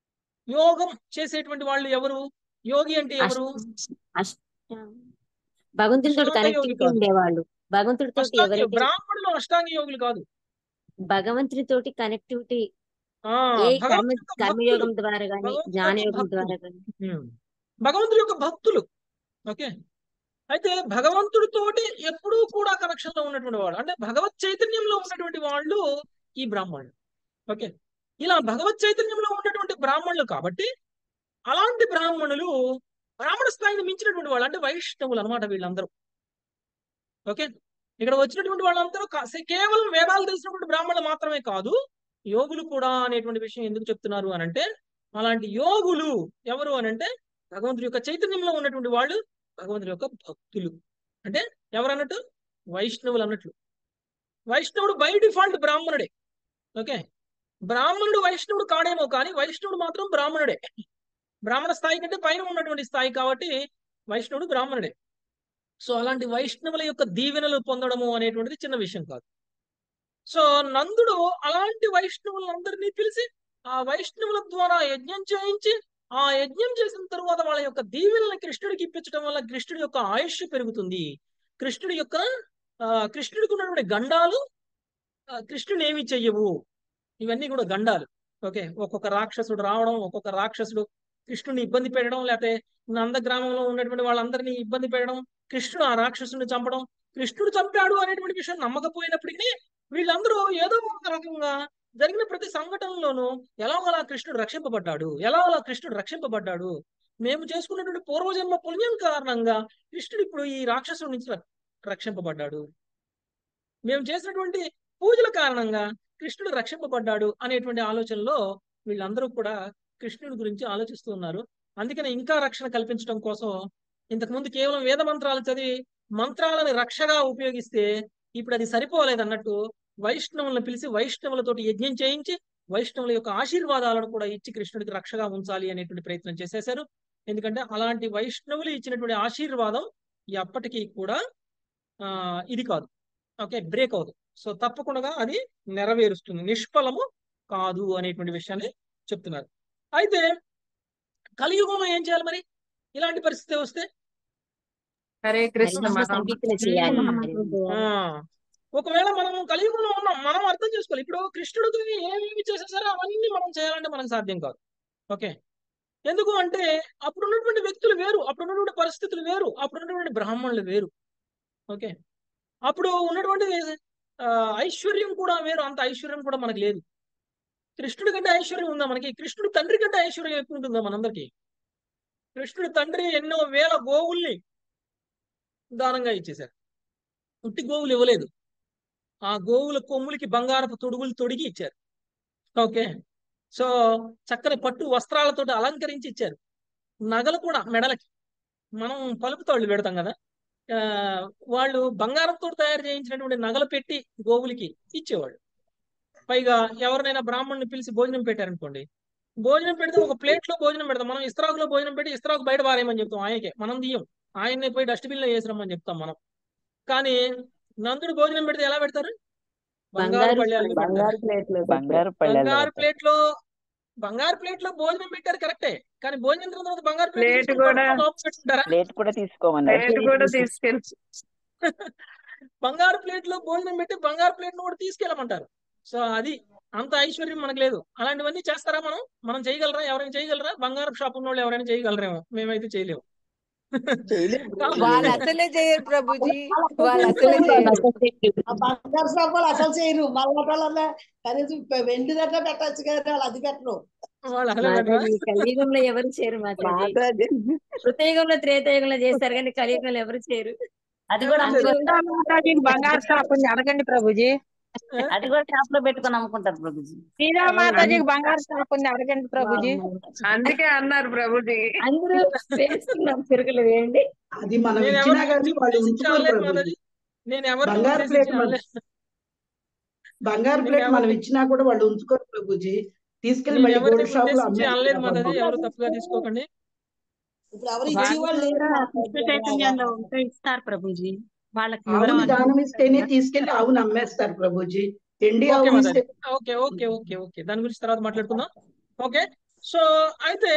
Speaker 1: యోగం చేసేటువంటి వాళ్ళు ఎవరు యోగి అంటే ఎవరు
Speaker 3: అష్ట- భగవంతుడితో
Speaker 1: అష్టాంగ యోగి
Speaker 3: కనెక్టివిటీ
Speaker 1: కాదు.
Speaker 3: ఉండేవాళ్ళు భగవంతుడితో
Speaker 1: అష్టాంగ
Speaker 3: ఎవరైతే
Speaker 1: బ్రాహ్మణులు అష్టాంగ యోగులు కాదు
Speaker 3: భగవంతుడితోటి కనెక్టివిటీ
Speaker 1: ఆ
Speaker 3: ఏ కర్మ
Speaker 1: భగవంతుడి యొక్క భక్తులు
Speaker 3: కర్మయోగం ద్వారా గాని
Speaker 1: భగవంతుడి
Speaker 3: జ్ఞానయోగం
Speaker 1: యొక్క
Speaker 3: ద్వారా గాని
Speaker 1: ఉమ్. భగవంతుడి యొక్క భక్తులు ఓకే అయితే భగవంతుడితోటి ఎప్పుడూ కూడా కనెక్షన్ లో ఉన్నటువంటి వాడు అంటే భగవత్ చైతన్యంలో ఉన్నటువంటి వాళ్ళు ఈ బ్రాహ్మణులు ఓకే ఇలా భగవత్ చైతన్యంలో ఉన్నటువంటి బ్రాహ్మణులు కాబట్టి అలాంటి బ్రాహ్మణులు బ్రాహ్మణ స్థాయిని మించినటువంటి వాళ్ళు అంటే వైష్ణవులు అనమాట వీళ్ళందరూ ఓకే ఇక్కడ వచ్చినటువంటి వాళ్ళందరూ కా- కేవలం వేదాలు తెలిసినటువంటి బ్రాహ్మణులు మాత్రమే కాదు యోగులు కూడా అనేటువంటి విషయం ఎందుకు చెప్తున్నారు అని అంటే అలాంటి యోగులు ఎవరు అని అంటే భగవంతుడి యొక్క చైతన్యంలో ఉన్నటువంటి వాళ్ళు భగవంతుడి యొక్క భక్తులు అంటే ఎవరన్నట్టు వైష్ణవులు అన్నట్లు వైష్ణవుడు బై డిఫాల్ట్ బ్రాహ్మణుడే ఓకే బ్రాహ్మణుడు వైష్ణవుడు కాడేమో కానీ వైష్ణవుడు మాత్రం బ్రాహ్మణుడే బ్రాహ్మణ స్థాయి కంటే పైన ఉన్నటువంటి స్థాయి కాబట్టి వైష్ణవుడు బ్రాహ్మణుడే సో అలాంటి వైష్ణవుల యొక్క దీవెనలు పొందడము అనేటువంటిది చిన్న విషయం కాదు సో నందుడు అలాంటి వైష్ణవులందరినీ పిలిచి ఆ వైష్ణవుల ద్వారా యజ్ఞం చేయించి ఆ యజ్ఞం చేసిన తరువాత వాళ్ళ యొక్క దీవెనల్ని కృష్ణుడికి ఇప్పించడం వల్ల కృష్ణుడి యొక్క ఆయుష్ పెరుగుతుంది కృష్ణుడి యొక్క ఆ, కృష్ణుడికి ఉన్నటువంటి గండాలు ఆ, కృష్ణుని ఏమి చెయ్యవు ఇవన్నీ కూడా గండాలు ఓకే ఒక్కొక్క రాక్షసుడు రావడం ఒక్కొక్క రాక్షసుడు కృష్ణుని ఇబ్బంది పెట్టడం లేకపోతే నంద గ్రామంలో ఉన్నటువంటి వాళ్ళందరినీ ఇబ్బంది పెట్టడం కృష్ణుడు ఆ రాక్షసుని చంపడం కృష్ణుడు చంపాడు అనేటువంటి విషయం నమ్మకపోయినప్పటికీ వీళ్ళందరూ ఏదో ఒక రకంగా జరిగిన ప్రతి సంఘటనలోనూ ఎలాగోలా కృష్ణుడు రక్షింపబడ్డాడు ఎలాగోలా కృష్ణుడు రక్షింపబడ్డాడు మేము చేసుకున్నటువంటి పూర్వజన్మ పుణ్యం కారణంగా కృష్ణుడు ఇప్పుడు ఈ రాక్షసుడి నుంచి ర- రక్షింపబడ్డాడు మేము చేసినటువంటి పూజల కారణంగా కృష్ణుడు రక్షింపబడ్డాడు అనేటువంటి ఆలోచనలో వీళ్ళందరూ కూడా కృష్ణుడి గురించి ఆలోచిస్తూ ఉన్నారు అందుకని ఇంకా రక్షణ కల్పించడం కోసం ఇంతకుముందు కేవలం వేద మంత్రాలు చదివి మంత్రాలను రక్షగా ఉపయోగిస్తే ఇప్పుడు అది సరిపోలేదు అన్నట్టు వైష్ణవులను పిలిచి వైష్ణవులతోటి యజ్ఞం చేయించి వైష్ణవుల యొక్క ఆశీర్వాదాలను కూడా ఇచ్చి కృష్ణుడికి రక్షగా ఉంచాలి అనేటువంటి ప్రయత్నం చేసేశారు ఎందుకంటే అలాంటి వైష్ణవులు ఇచ్చినటువంటి ఆశీర్వాదం ఎప్పటికీ కూడా ఆ ఇది కాదు ఓకే బ్రేక్ అవదు సో తప్పకుండా అది నెరవేరుస్తుంది నిష్ఫలము కాదు అనేటువంటి విషయాన్ని చెప్తున్నారు అయితే కలియుగంలో ఏం చేయాలి మరి ఇలాంటి పరిస్థితి వస్తే
Speaker 2: హరే కృష్ణ
Speaker 3: హరినామ
Speaker 2: మహా
Speaker 3: సంకీర్తన చేయాలి
Speaker 1: ఆ ఒకవేళ మనం కలియుగంలో ఉన్నాం మనం అర్థం చేసుకోవాలి ఇప్పుడు కృష్ణుడికి ఏమేమి చేసేసారో అవన్నీ మనం చేయాలంటే మనకు సాధ్యం కాదు ఓకే ఎందుకు అంటే అప్పుడు ఉన్నటువంటి వ్యక్తులు వేరు అప్పుడు ఉన్నటువంటి పరిస్థితులు వేరు అప్పుడు ఉన్నటువంటి బ్రాహ్మణులు వేరు ఓకే అప్పుడు ఉన్నటువంటి ఆ, ఐశ్వర్యం కూడా వేరు అంత ఐశ్వర్యం కూడా మనకి లేదు కృష్ణుడి కంటే ఐశ్వర్యం ఉందా మనకి కృష్ణుడి తండ్రి కంటే ఐశ్వర్యం ఎక్కువ ఉంటుందా మనందరికి కృష్ణుడి తండ్రి ఎన్నో వేల గోవుల్ని దానంగా ఇచ్చేశారు ఉట్టి గోవులు ఇవ్వలేదు ఆ గోవుల కొమ్ములకి బంగారపు తొడుగులు తొడిగి ఇచ్చారు ఓకే సో చక్కని పట్టు వస్త్రాలతో అలంకరించి ఇచ్చారు నగలు కూడా మెడలకి మనం పలుపుతాళ్ళు పెడతాం కదా ఆ వాళ్ళు బంగారంతో తయారు చేయించినటువంటి నగలు పెట్టి గోవులకి ఇచ్చేవాళ్ళు పైగా ఎవరినైనా బ్రాహ్మణ్ణి పిలిచి భోజనం పెట్టారనుకోండి భోజనం పెడితే ఒక ప్లేట్ లో భోజనం పెడతాం మనం ఇస్త్రాకులో భోజనం పెట్టి ఇస్త్రాకు బయట పారేయమని చెప్తాం ఆయనకే మనం తీయం ఆయన్నే పోయి డస్ట్బిన్ లో వేసిరమ్మని చెప్తాం మనం కానీ నందుడు భోజనం పెడితే ఎలా పెడతారు బంగారు
Speaker 3: బంగారు
Speaker 1: పళ్ళాలు పెడతారు
Speaker 2: బంగారు ప్లేట్లు
Speaker 5: బంగారు పళ్ళెలు
Speaker 1: బంగారు
Speaker 5: పెడతారు.
Speaker 1: ప్లేట్ లో బంగారు ప్లేట్ లో భోజనం పెట్టారు కరెక్టే కానీ భోజనం తిన్న తర్వాత బంగారు ప్లేట్
Speaker 2: ప్లేట్
Speaker 1: తీసుకొని
Speaker 2: కూడా-
Speaker 1: పట్టుకొని లోపల పెట్టుకుంటారా
Speaker 5: ప్లేట్ కూడా తీసుకోమన్నారు
Speaker 2: ప్లేట్ కూడా తీసుకెళ్ళి
Speaker 1: బంగారు ప్లేట్ లో భోజనం పెట్టి బంగారు ప్లేట్ ను కూడా తీసుకెళ్ళమంటారు సో అది అంత ఐశ్వర్యం మనకు లేదు అలాంటివన్నీ చేస్తారా మనం మనం చేయగలరా ఎవరైనా చేయగలరా బంగారు షాప్ ఉన్న వాళ్ళు ఎవరైనా చేయగలరేమో మేమైతే చేయలేము
Speaker 5: చేయలేదు
Speaker 6: వాళ్ళు అసలే చేయరు ప్రభుజీ వాళ్ళు అసలే చేయరు
Speaker 7: ఆ బంగారు షాపులు అసలు చేయరు మళ్ళీ కనీసం వెండి దగ్గర పెట్టచ్చు కదా వాళ్ళు అది పెట్టరు
Speaker 1: వాళ్ళు అసలే పెట్టరా?
Speaker 3: మాతాజీ కలియుగంలో ఎవరు చేయరు మాతాజీ
Speaker 5: మాతాజీ
Speaker 3: కృతయుగంలో త్రేతయుగంలో చేస్తారు కానీ కలియుగంలో ఎవరు చేయరు
Speaker 8: అది కూడా
Speaker 1: ఎవరు చేయరు?
Speaker 8: మాతాజీకి బంగారు షాప్ ఉంది అడగండి ప్రభుజీ
Speaker 7: అది కూడా షాప్ లో పెట్టుకొని అమ్ముకుంటారు ప్రభుజీ
Speaker 8: శ్రీరా మాతాజీకి బంగారు షాప్ ఉంది అడగండి ప్రభుజీ
Speaker 2: అందుకే అన్నారు ప్రభుజీ
Speaker 3: అందరూ వేసుకున్నాం చిరుకలు వేయండి
Speaker 4: అది మనం
Speaker 1: నేను
Speaker 4: ఇచ్చినా
Speaker 1: ఎవరిని
Speaker 4: కానీ వాళ్ళు
Speaker 1: ఉద్దేశించి
Speaker 4: ఉంచుకోరు
Speaker 1: అనలేదు
Speaker 4: ప్రభుజీ
Speaker 1: మాతాజీ నేను ఎవరిని
Speaker 4: బంగారు
Speaker 1: ఉద్దేశించి
Speaker 4: ప్లేట్ మనం
Speaker 1: అనలేదు
Speaker 4: బంగారు
Speaker 1: నేను
Speaker 4: ప్లేట్ మనం
Speaker 1: ఎవరిని
Speaker 4: ఇచ్చినా కూడా వాళ్ళు ఉంచుకోరు ప్రభుజీ తీసుకెళ్లి
Speaker 1: నేను
Speaker 4: మళ్ళీ
Speaker 1: ఎవరిని
Speaker 4: గోల్డ్ షాప్ లో
Speaker 1: ఉద్దేశించి అనలేదు మాతాజీ
Speaker 4: అమ్మేస్తున్నారు
Speaker 1: ఎవరు తప్పుగా తీసుకోకండి
Speaker 7: ఇప్పుడు ఎవరు ఇచ్చేవాళ్ళు లేరు
Speaker 8: కృష్ణ చైతన్యంలో ఉంటే ఇస్తారు ప్రభుజీ
Speaker 3: వాళ్ళకి
Speaker 4: ఆవుని
Speaker 3: వివరం
Speaker 4: దానం ఇస్తేనే
Speaker 3: అందిస్తారు
Speaker 4: తీసుకెళ్లి ఆవును అమ్మేస్తారు ప్రభుజీ ఎండి
Speaker 1: ఓకే
Speaker 4: ఆవు
Speaker 1: మాతాజీ
Speaker 4: ఇస్తే
Speaker 1: ఓకే ఓకే ఓకే ఓకే దాని గురించి తర్వాత మాట్లాడుకుందాం ఓకే సో అయితే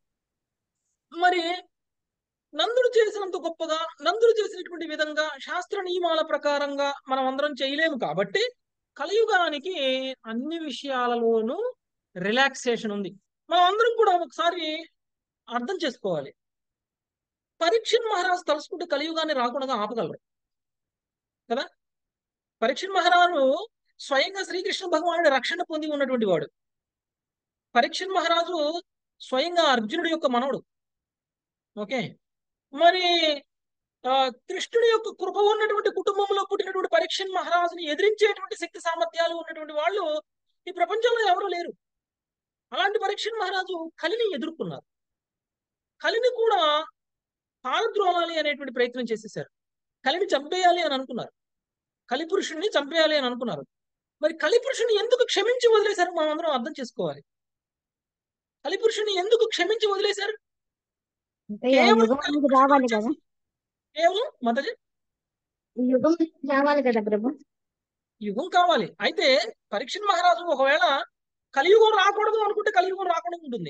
Speaker 1: మరి నందుడు చేసినంత గొప్పగా నందుడు చేసినటువంటి విధంగా శాస్త్ర నియమాల ప్రకారంగా మనం అందరం చేయలేము కాబట్టి కలియుగానికి అన్ని విషయాలలోనూ రిలాక్సేషన్ ఉంది మనం అందరం కూడా ఒకసారి అర్థం చేసుకోవాలి పరీక్షణ్ మహారాజ్ తలుసుకుంటే కలియుగాన్ని రాకుండా ఆపగలరు కదా పరీక్షణ్ మహారాజు స్వయంగా శ్రీకృష్ణ భగవానుడి రక్షణ పొంది ఉన్నటువంటి వాడు పరీక్షణ్ మహారాజు స్వయంగా అర్జునుడి యొక్క మనవడు ఓకే మరి ఆ, కృష్ణుడి యొక్క కృప ఉన్నటువంటి కుటుంబంలో పుట్టినటువంటి పరీక్షణ్ మహారాజుని ఎదిరించేటువంటి శక్తి సామర్థ్యాలు ఉన్నటువంటి వాళ్ళు ఈ ప్రపంచంలో ఎవరు లేరు అలాంటి పరీక్షణ్ మహారాజు కలిని ఎదుర్కొన్నారు కలిని కూడా పారద్రోలాలి అనేటువంటి ప్రయత్నం చేసేసారు కలిని చంపేయాలి అని అనుకున్నారు కలిపురుషుణ్ణి చంపేయాలి అని అనుకున్నారు మరి కలిపురుషుని ఎందుకు క్షమించి వదిలేశారు మనం అందరం అర్థం చేసుకోవాలి కలిపురుషుని ఎందుకు క్షమించి వదిలేశారు
Speaker 9: అంటే ఆ
Speaker 1: కేవలం
Speaker 9: యుగం అనేది
Speaker 1: కలిపురుషుడు
Speaker 9: రావాలి కదా
Speaker 1: వచ్చేసి కేవలం మతజ
Speaker 9: ఈ యుగం రావాలి కదా ప్రభు
Speaker 1: యుగం కావాలి అయితే పరీక్షణ్ మహారాజు ఒకవేళ కలియుగం రాకూడదు అనుకుంటే కలియుగం రాకుండా ఉంటుంది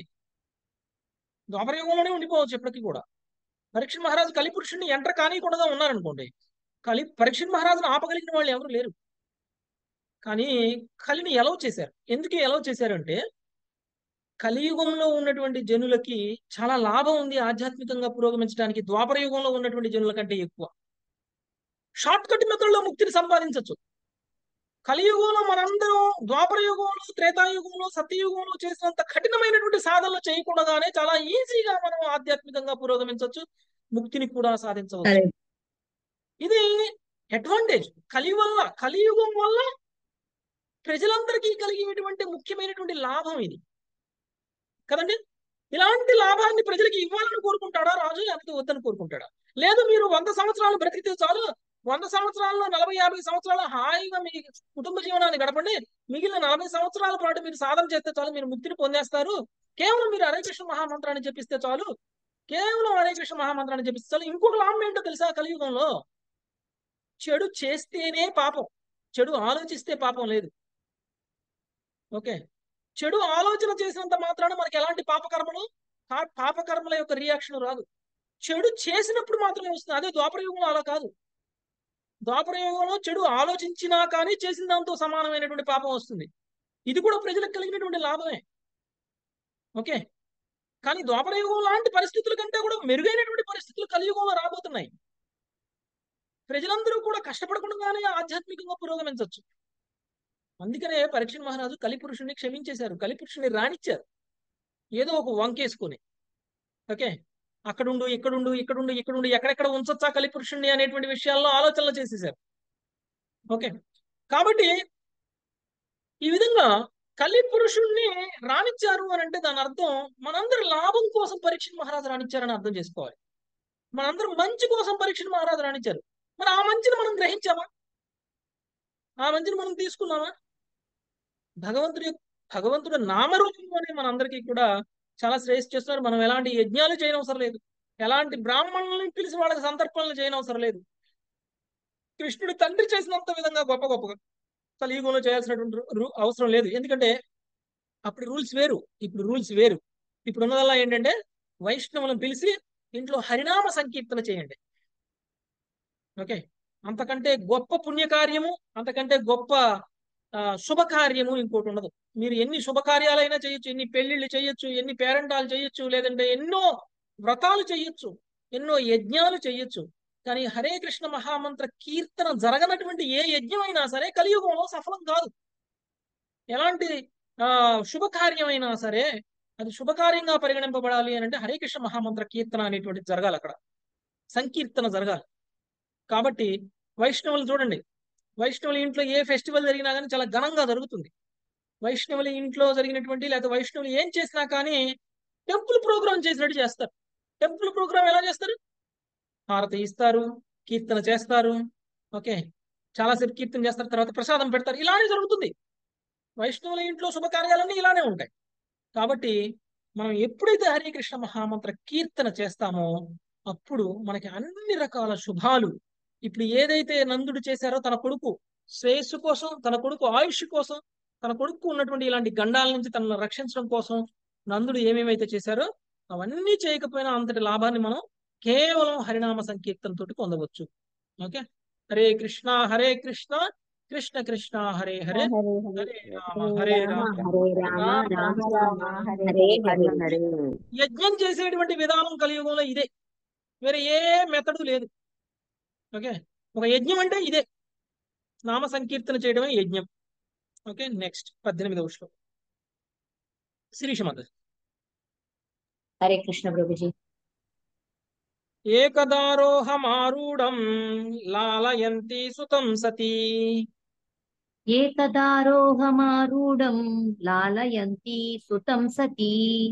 Speaker 1: ద్వాపర యుగంలోనే ఉండిపోవచ్చు ఇప్పటికీ కూడా పరీక్షణ్ మహారాజు కలిపురుషుణ్ణి ఎంటర్ కానీయకుండా ఉన్నారనుకోండి కలి పరీక్షణ్ మహారాజును ఆపగలిగిన వాళ్ళు ఎవరు లేరు కానీ కలిని ఎలవ్ చేశారు ఎందుకు ఎలవ్ చేశారంటే కలియుగంలో ఉన్నటువంటి జనులకి చాలా లాభం ఉంది ఆధ్యాత్మికంగా పురోగమించడానికి ద్వాపర యుగంలో ఉన్నటువంటి జనుల కంటే ఎక్కువ షార్ట్ కట్ మెథడ్లో ముక్తిని సంపాదించవచ్చు కలియుగంలో మనందరం ద్వాపర యుగంలో త్రేతాయుగంలో సత్యయుగంలో చేసినంత కఠినమైనటువంటి సాధనలు చేయకుండానే చాలా ఈజీగా మనం ఆధ్యాత్మికంగా పురోగమించవచ్చు ముక్తిని కూడా సాధించవచ్చు ఇది అడ్వాంటేజ్ కలి వల్ల కలియుగం వల్ల ప్రజలందరికీ కలిగేటువంటి ముఖ్యమైనటువంటి లాభం ఇది కదండి ఇలాంటి లాభాన్ని ప్రజలకి ఇవ్వాలని కోరుకుంటాడా రాజు లేకపోతే వద్దని కోరుకుంటాడా లేదు మీరు వంద సంవత్సరాలు బ్రతికితే చాలు వంద సంవత్సరాల్లో నలభై యాభై సంవత్సరాలు హాయిగా మీ కుటుంబ జీవనాన్ని గడపండి మిగిలిన నలభై సంవత్సరాల పాటు మీరు సాధన చేస్తే చాలు మీరు ముక్తిని పొందేస్తారు కేవలం మీరు హరే కృష్ణ మహామంత్రాన్ని జపిస్తే చాలు కేవలం హరే కృష్ణ మహామంత్రాన్ని జపిస్తే చాలు ఇంకొక లాభం ఏంటో తెలుసా కలియుగంలో చెడు చేస్తేనే పాపం చెడు ఆలోచిస్తే పాపం లేదు ఓకే చెడు ఆలోచన చేసినంత మాత్రాన మనకి ఎలాంటి పాపకర్మలు పా- పాపకర్మల యొక్క రియాక్షన్ రాదు చెడు చేసినప్పుడు మాత్రమే వస్తుంది అదే ద్వాపర యుగంలో అలా కాదు ద్వాపర యుగంలో చెడు ఆలోచించినా కానీ చేసిన దాంతో సమానమైనటువంటి పాపం వస్తుంది ఇది కూడా ప్రజలకు కలిగినటువంటి లాభమే ఓకే కానీ ద్వాపర యుగం లాంటి పరిస్థితుల కంటే కూడా మెరుగైనటువంటి పరిస్థితులు కలియుగంలో రాబోతున్నాయి ప్రజలందరూ కూడా కష్టపడకుండానే ఆధ్యాత్మికంగా పురోగమించవచ్చు అందుకనే పరీక్ష మహారాజు కలిపురుషుణ్ణి క్షమించేశారు కలిపురుషుణ్ణి రానిచ్చారు ఏదో ఒక వంకేసుకొని ఓకే అక్కడుండు ఇక్కడుండు ఇక్కడుండు ఇక్కడుండు ఎక్కడెక్కడ ఉంచొచ్చా కలిపురుషుణ్ణి అనేటువంటి విషయాల్లో ఆలోచనలు చేసేసారు ఓకే కాబట్టి ఈ విధంగా కలిపురుషుణ్ణి రానిచ్చారు అని అంటే దాని అర్థం మనందరి లాభం కోసం పరీక్ష మహారాజు రానిచ్చారని అర్థం చేసుకోవాలి మనందరం మంచి కోసం పరీక్ష మహారాజు రానిచ్చారు మరి ఆ మంచిని మనం గ్రహించామా ఆ మంచిని మనం తీసుకున్నామా భగవంతుడి యొక్క- భగవంతుడు నామరూపంలోనే మనందరికీ కూడా చాలా శ్రేయస్ చేస్తున్నారు మనం ఎలాంటి యజ్ఞాలు చేయనవసరం లేదు ఎలాంటి బ్రాహ్మణుల్ని పిలిచి వాళ్ళకి సంతర్పణలు చేయనవసరం లేదు కృష్ణుడి తండ్రి చేసినంత విధంగా గొప్ప గొప్పగా కలియుగంలో చేయాల్సినటువంటి రు- రు- అవసరం లేదు ఎందుకంటే అప్పుడు రూల్స్ వేరు ఇప్పుడు రూల్స్ వేరు ఇప్పుడు ఉన్నదల్లా ఏంటంటే వైష్ణవులను పిలిచి ఇంట్లో హరినామ సంకీర్తన చేయండి ఓకే అంతకంటే గొప్ప పుణ్యకార్యము అంతకంటే గొప్ప ఆ, శుభకార్యము ఇంకోటి ఉండదు మీరు ఎన్ని శుభకార్యాలైనా చేయొచ్చు ఎన్ని పెళ్లిళ్ళు చేయొచ్చు ఎన్ని పేరెంటాలు చేయొచ్చు లేదంటే ఎన్నో వ్రతాలు చేయొచ్చు ఎన్నో యజ్ఞాలు చేయొచ్చు కానీ హరే కృష్ణ మహామంత్ర కీర్తన జరగనటువంటి ఏ యజ్ఞం అయినా సరే కలియుగంలో సఫలం కాదు ఎలాంటి ఆ శుభకార్యమైనా సరే అది శుభకార్యంగా పరిగణింపబడాలి అని అంటే హరే కృష్ణ మహామంత్ర కీర్తన అనేటువంటిది జరగాలి అక్కడ సంకీర్తన జరగాలి కాబట్టి వైష్ణవులు చూడండి వైష్ణవుల ఇంట్లో ఏ ఫెస్టివల్ జరిగినా కానీ చాలా ఘనంగా జరుగుతుంది వైష్ణవుల ఇంట్లో జరిగినటువంటి లేకపోతే వైష్ణవులు ఏం చేసినా కానీ టెంపుల్ ప్రోగ్రామ్ చేసినట్టు చేస్తారు టెంపుల్ ప్రోగ్రామ్ ఎలా చేస్తారు హారతి ఇస్తారు కీర్తన చేస్తారు ఓకే చాలాసేపు కీర్తన చేస్తారు తర్వాత ప్రసాదం పెడతారు ఇలానే జరుగుతుంది వైష్ణవుల ఇంట్లో శుభకార్యాలన్నీ ఇలానే ఉంటాయి కాబట్టి మనం ఎప్పుడైతే హరే కృష్ణ మహామంత్ర కీర్తన చేస్తామో అప్పుడు మనకి అన్ని రకాల శుభాలు ఇప్పుడు ఏదైతే నందుడు చేశారో తన కొడుకు శ్రేయస్సు కోసం తన కొడుకు ఆయుష్ కోసం తన కొడుకు ఉన్నటువంటి ఇలాంటి గండాల నుంచి తనను రక్షించడం కోసం నందుడు ఏమేమైతే చేశారో అవన్నీ చేయకపోయినా అంతటి లాభాన్ని మనం కేవలం హరినామ సంకీర్తన తోటి పొందవచ్చు ఓకే హరే కృష్ణ హరే కృష్ణ కృష్ణ కృష్ణ హరే హరే హరే రామ హరే రామ
Speaker 3: హరే రామ రామ రామ హరే హరే
Speaker 5: హరే
Speaker 1: యజ్ఞం చేసేటువంటి విధానం కలియుగంలో ఇదే వేరే ఏ మెథడ్ లేదు ఓకే ఒక యజ్ఞం అంటే ఇదే నామ సంకీర్తన చేయడమే యజ్ఞం ఓకే నెక్స్ట్ పద్దెనిమిదవ శ్లోకం శిరీష మదర్
Speaker 3: హరే కృష్ణ ప్రభుజీ
Speaker 1: ఏకదారోహమారూఢం లాలయంతి సుతం సతీ
Speaker 3: ఏకదారోహమారూఢం లాలయంతి సుతం సతీ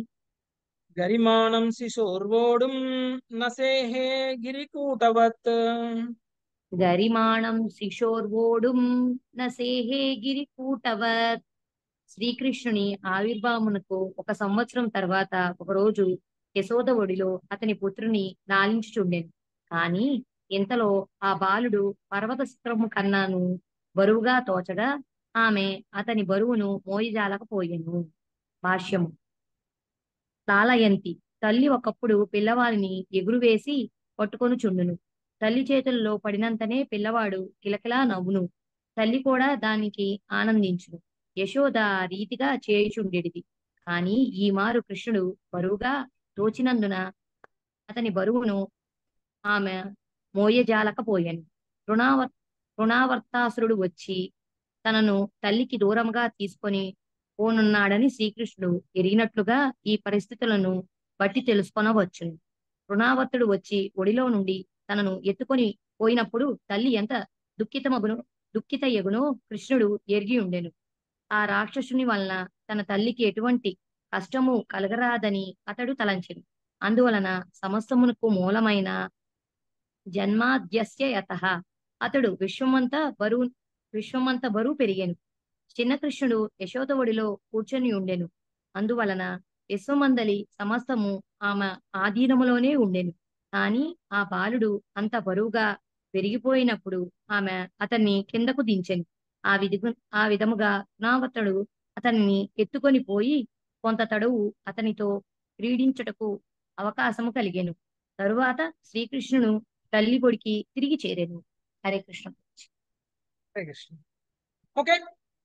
Speaker 1: గరిమాణం శిశోర్వోడుం నసేహే గిరికూటవత్
Speaker 3: గరిమాణం శిశోర్వోడుం నసేహే గిరికూటవత్ శ్రీకృష్ణుని ఆవిర్భావమునకు ఒక సంవత్సరం తర్వాత ఒకరోజు యశోద ఒడిలో అతని పుత్రుని లాలించుచుండెను కాని ఇంతలో ఆ బాలుడు పర్వత శిఖరము కన్నాను బరువుగా తోచగా ఆమె అతని బరువును మోయజాలకపోయెను భాష్యము లాలయంతి తల్లి ఒకప్పుడు పిల్లవాడిని ఎగురువేసి పట్టుకొని చుండును తల్లి చేతుల్లో పడినంతనే పిల్లవాడు కిలకిలా నవ్వును తల్లి కూడా దానికి ఆనందించును యశోద ఆ రీతిగా చేయుచుండెడిది కాని ఈ మారు కృష్ణుడు బరువుగా తోచినందున అతని బరువును ఆమె మోయజాలకపోయాను రుణావ రుణావర్తాసురుడు వచ్చి తనను తల్లికి దూరంగా తీసుకొని పోనున్నాడని శ్రీకృష్ణుడు ఎరిగినట్లుగా ఈ పరిస్థితులను బట్టి తెలుసుకొనవచ్చును రుణావర్తుడు వచ్చి ఒడిలో నుండి తనను ఎత్తుకొని పోయినప్పుడు తల్లి ఎంత దుఃఖితమగును దుఃఖిత ఎగునో కృష్ణుడు ఎరిగి ఉండెను ఆ రాక్షసుని వలన తన తల్లికి ఎటువంటి కష్టము కలగరాదని అతడు తలంచెను అందువలన సమస్తమునకు మూలమైన జన్మాద్యస్య యత అతడు విశ్వమంతా బరువు విశ్వమంతా బరువు పెరిగాను చిన్న కృష్ణుడు యశోద ఒడిలో కూర్చొని ఉండెను అందువలన విశ్వమందలి సమస్తము ఆమె ఆధీనములోనే ఉండెను కాని ఆ బాలుడు అంత బరువుగా పెరిగిపోయినప్పుడు ఆమె అతన్ని కిందకు దించెను ఆ విధి ఆ విధముగా గుణావతుడు అతన్ని ఎత్తుకొని పోయి కొంత తడువు అతనితో క్రీడించుటకు అవకాశము కలిగెను తరువాత శ్రీకృష్ణుడు తల్లి పొడికి తిరిగి చేరెను హరే కృష్ణ
Speaker 1: హరే కృష్ణ ఓకే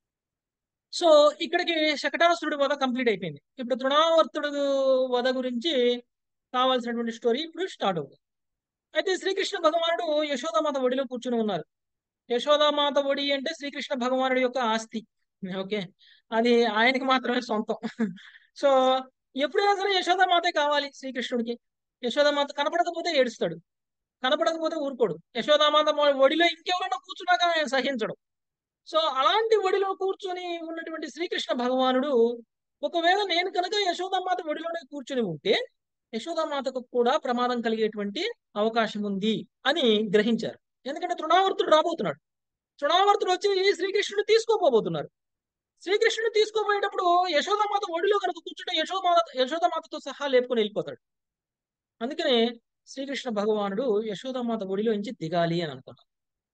Speaker 1: సో ఇక్కడికి శకటాసురుడి వధ కంప్లీట్ అయిపోయింది ఇప్పుడు తృణావర్తుడు వధ గురించి కావాల్సినటువంటి స్టోరీ ఇప్పుడు స్టార్ట్ అవుతుంది అయితే శ్రీకృష్ణ భగవానుడు యశోదామాత ఒడిలో కూర్చుని ఉన్నారు యశోదామాత ఒడి అంటే శ్రీకృష్ణ భగవానుడి యొక్క ఆస్తి ఓకే అది ఆయనకి మాత్రమే సొంతం సో ఎప్పుడైనా సరే యశోదామాతే కావాలి శ్రీకృష్ణుడికి యశోదామాత కనపడకపోతే ఏడుస్తాడు కనపడకపోతే ఊరుకోడు యశోదామాత ఒడిలో ఇంకెవరైనా కూర్చున్నాక ఆయన సహించడు సో అలాంటి ఒడిలో కూర్చొని ఉన్నటువంటి శ్రీకృష్ణ భగవానుడు ఒకవేళ నేను కనుక యశోదామాత ఒడిలోనే కూర్చొని ఉంటే యశోదామాతకు కూడా ప్రమాదం కలిగేటువంటి అవకాశం ఉంది అని గ్రహించారు ఎందుకంటే తృణావర్తుడు రాబోతున్నాడు తృణావర్తుడు వచ్చి శ్రీకృష్ణుడు తీసుకోపోబోతున్నారు శ్రీకృష్ణుడు తీసుకోపోయేటప్పుడు యశోదామాత ఒడిలో కనుక కూర్చుంటే యశోమాత యశోదామాతతో సహా లేపుకొని వెళ్ళిపోతాడు అందుకనే శ్రీకృష్ణ భగవానుడు యశోదామాత ఒడిలో నుంచి దిగాలి అని అనుకున్నాడు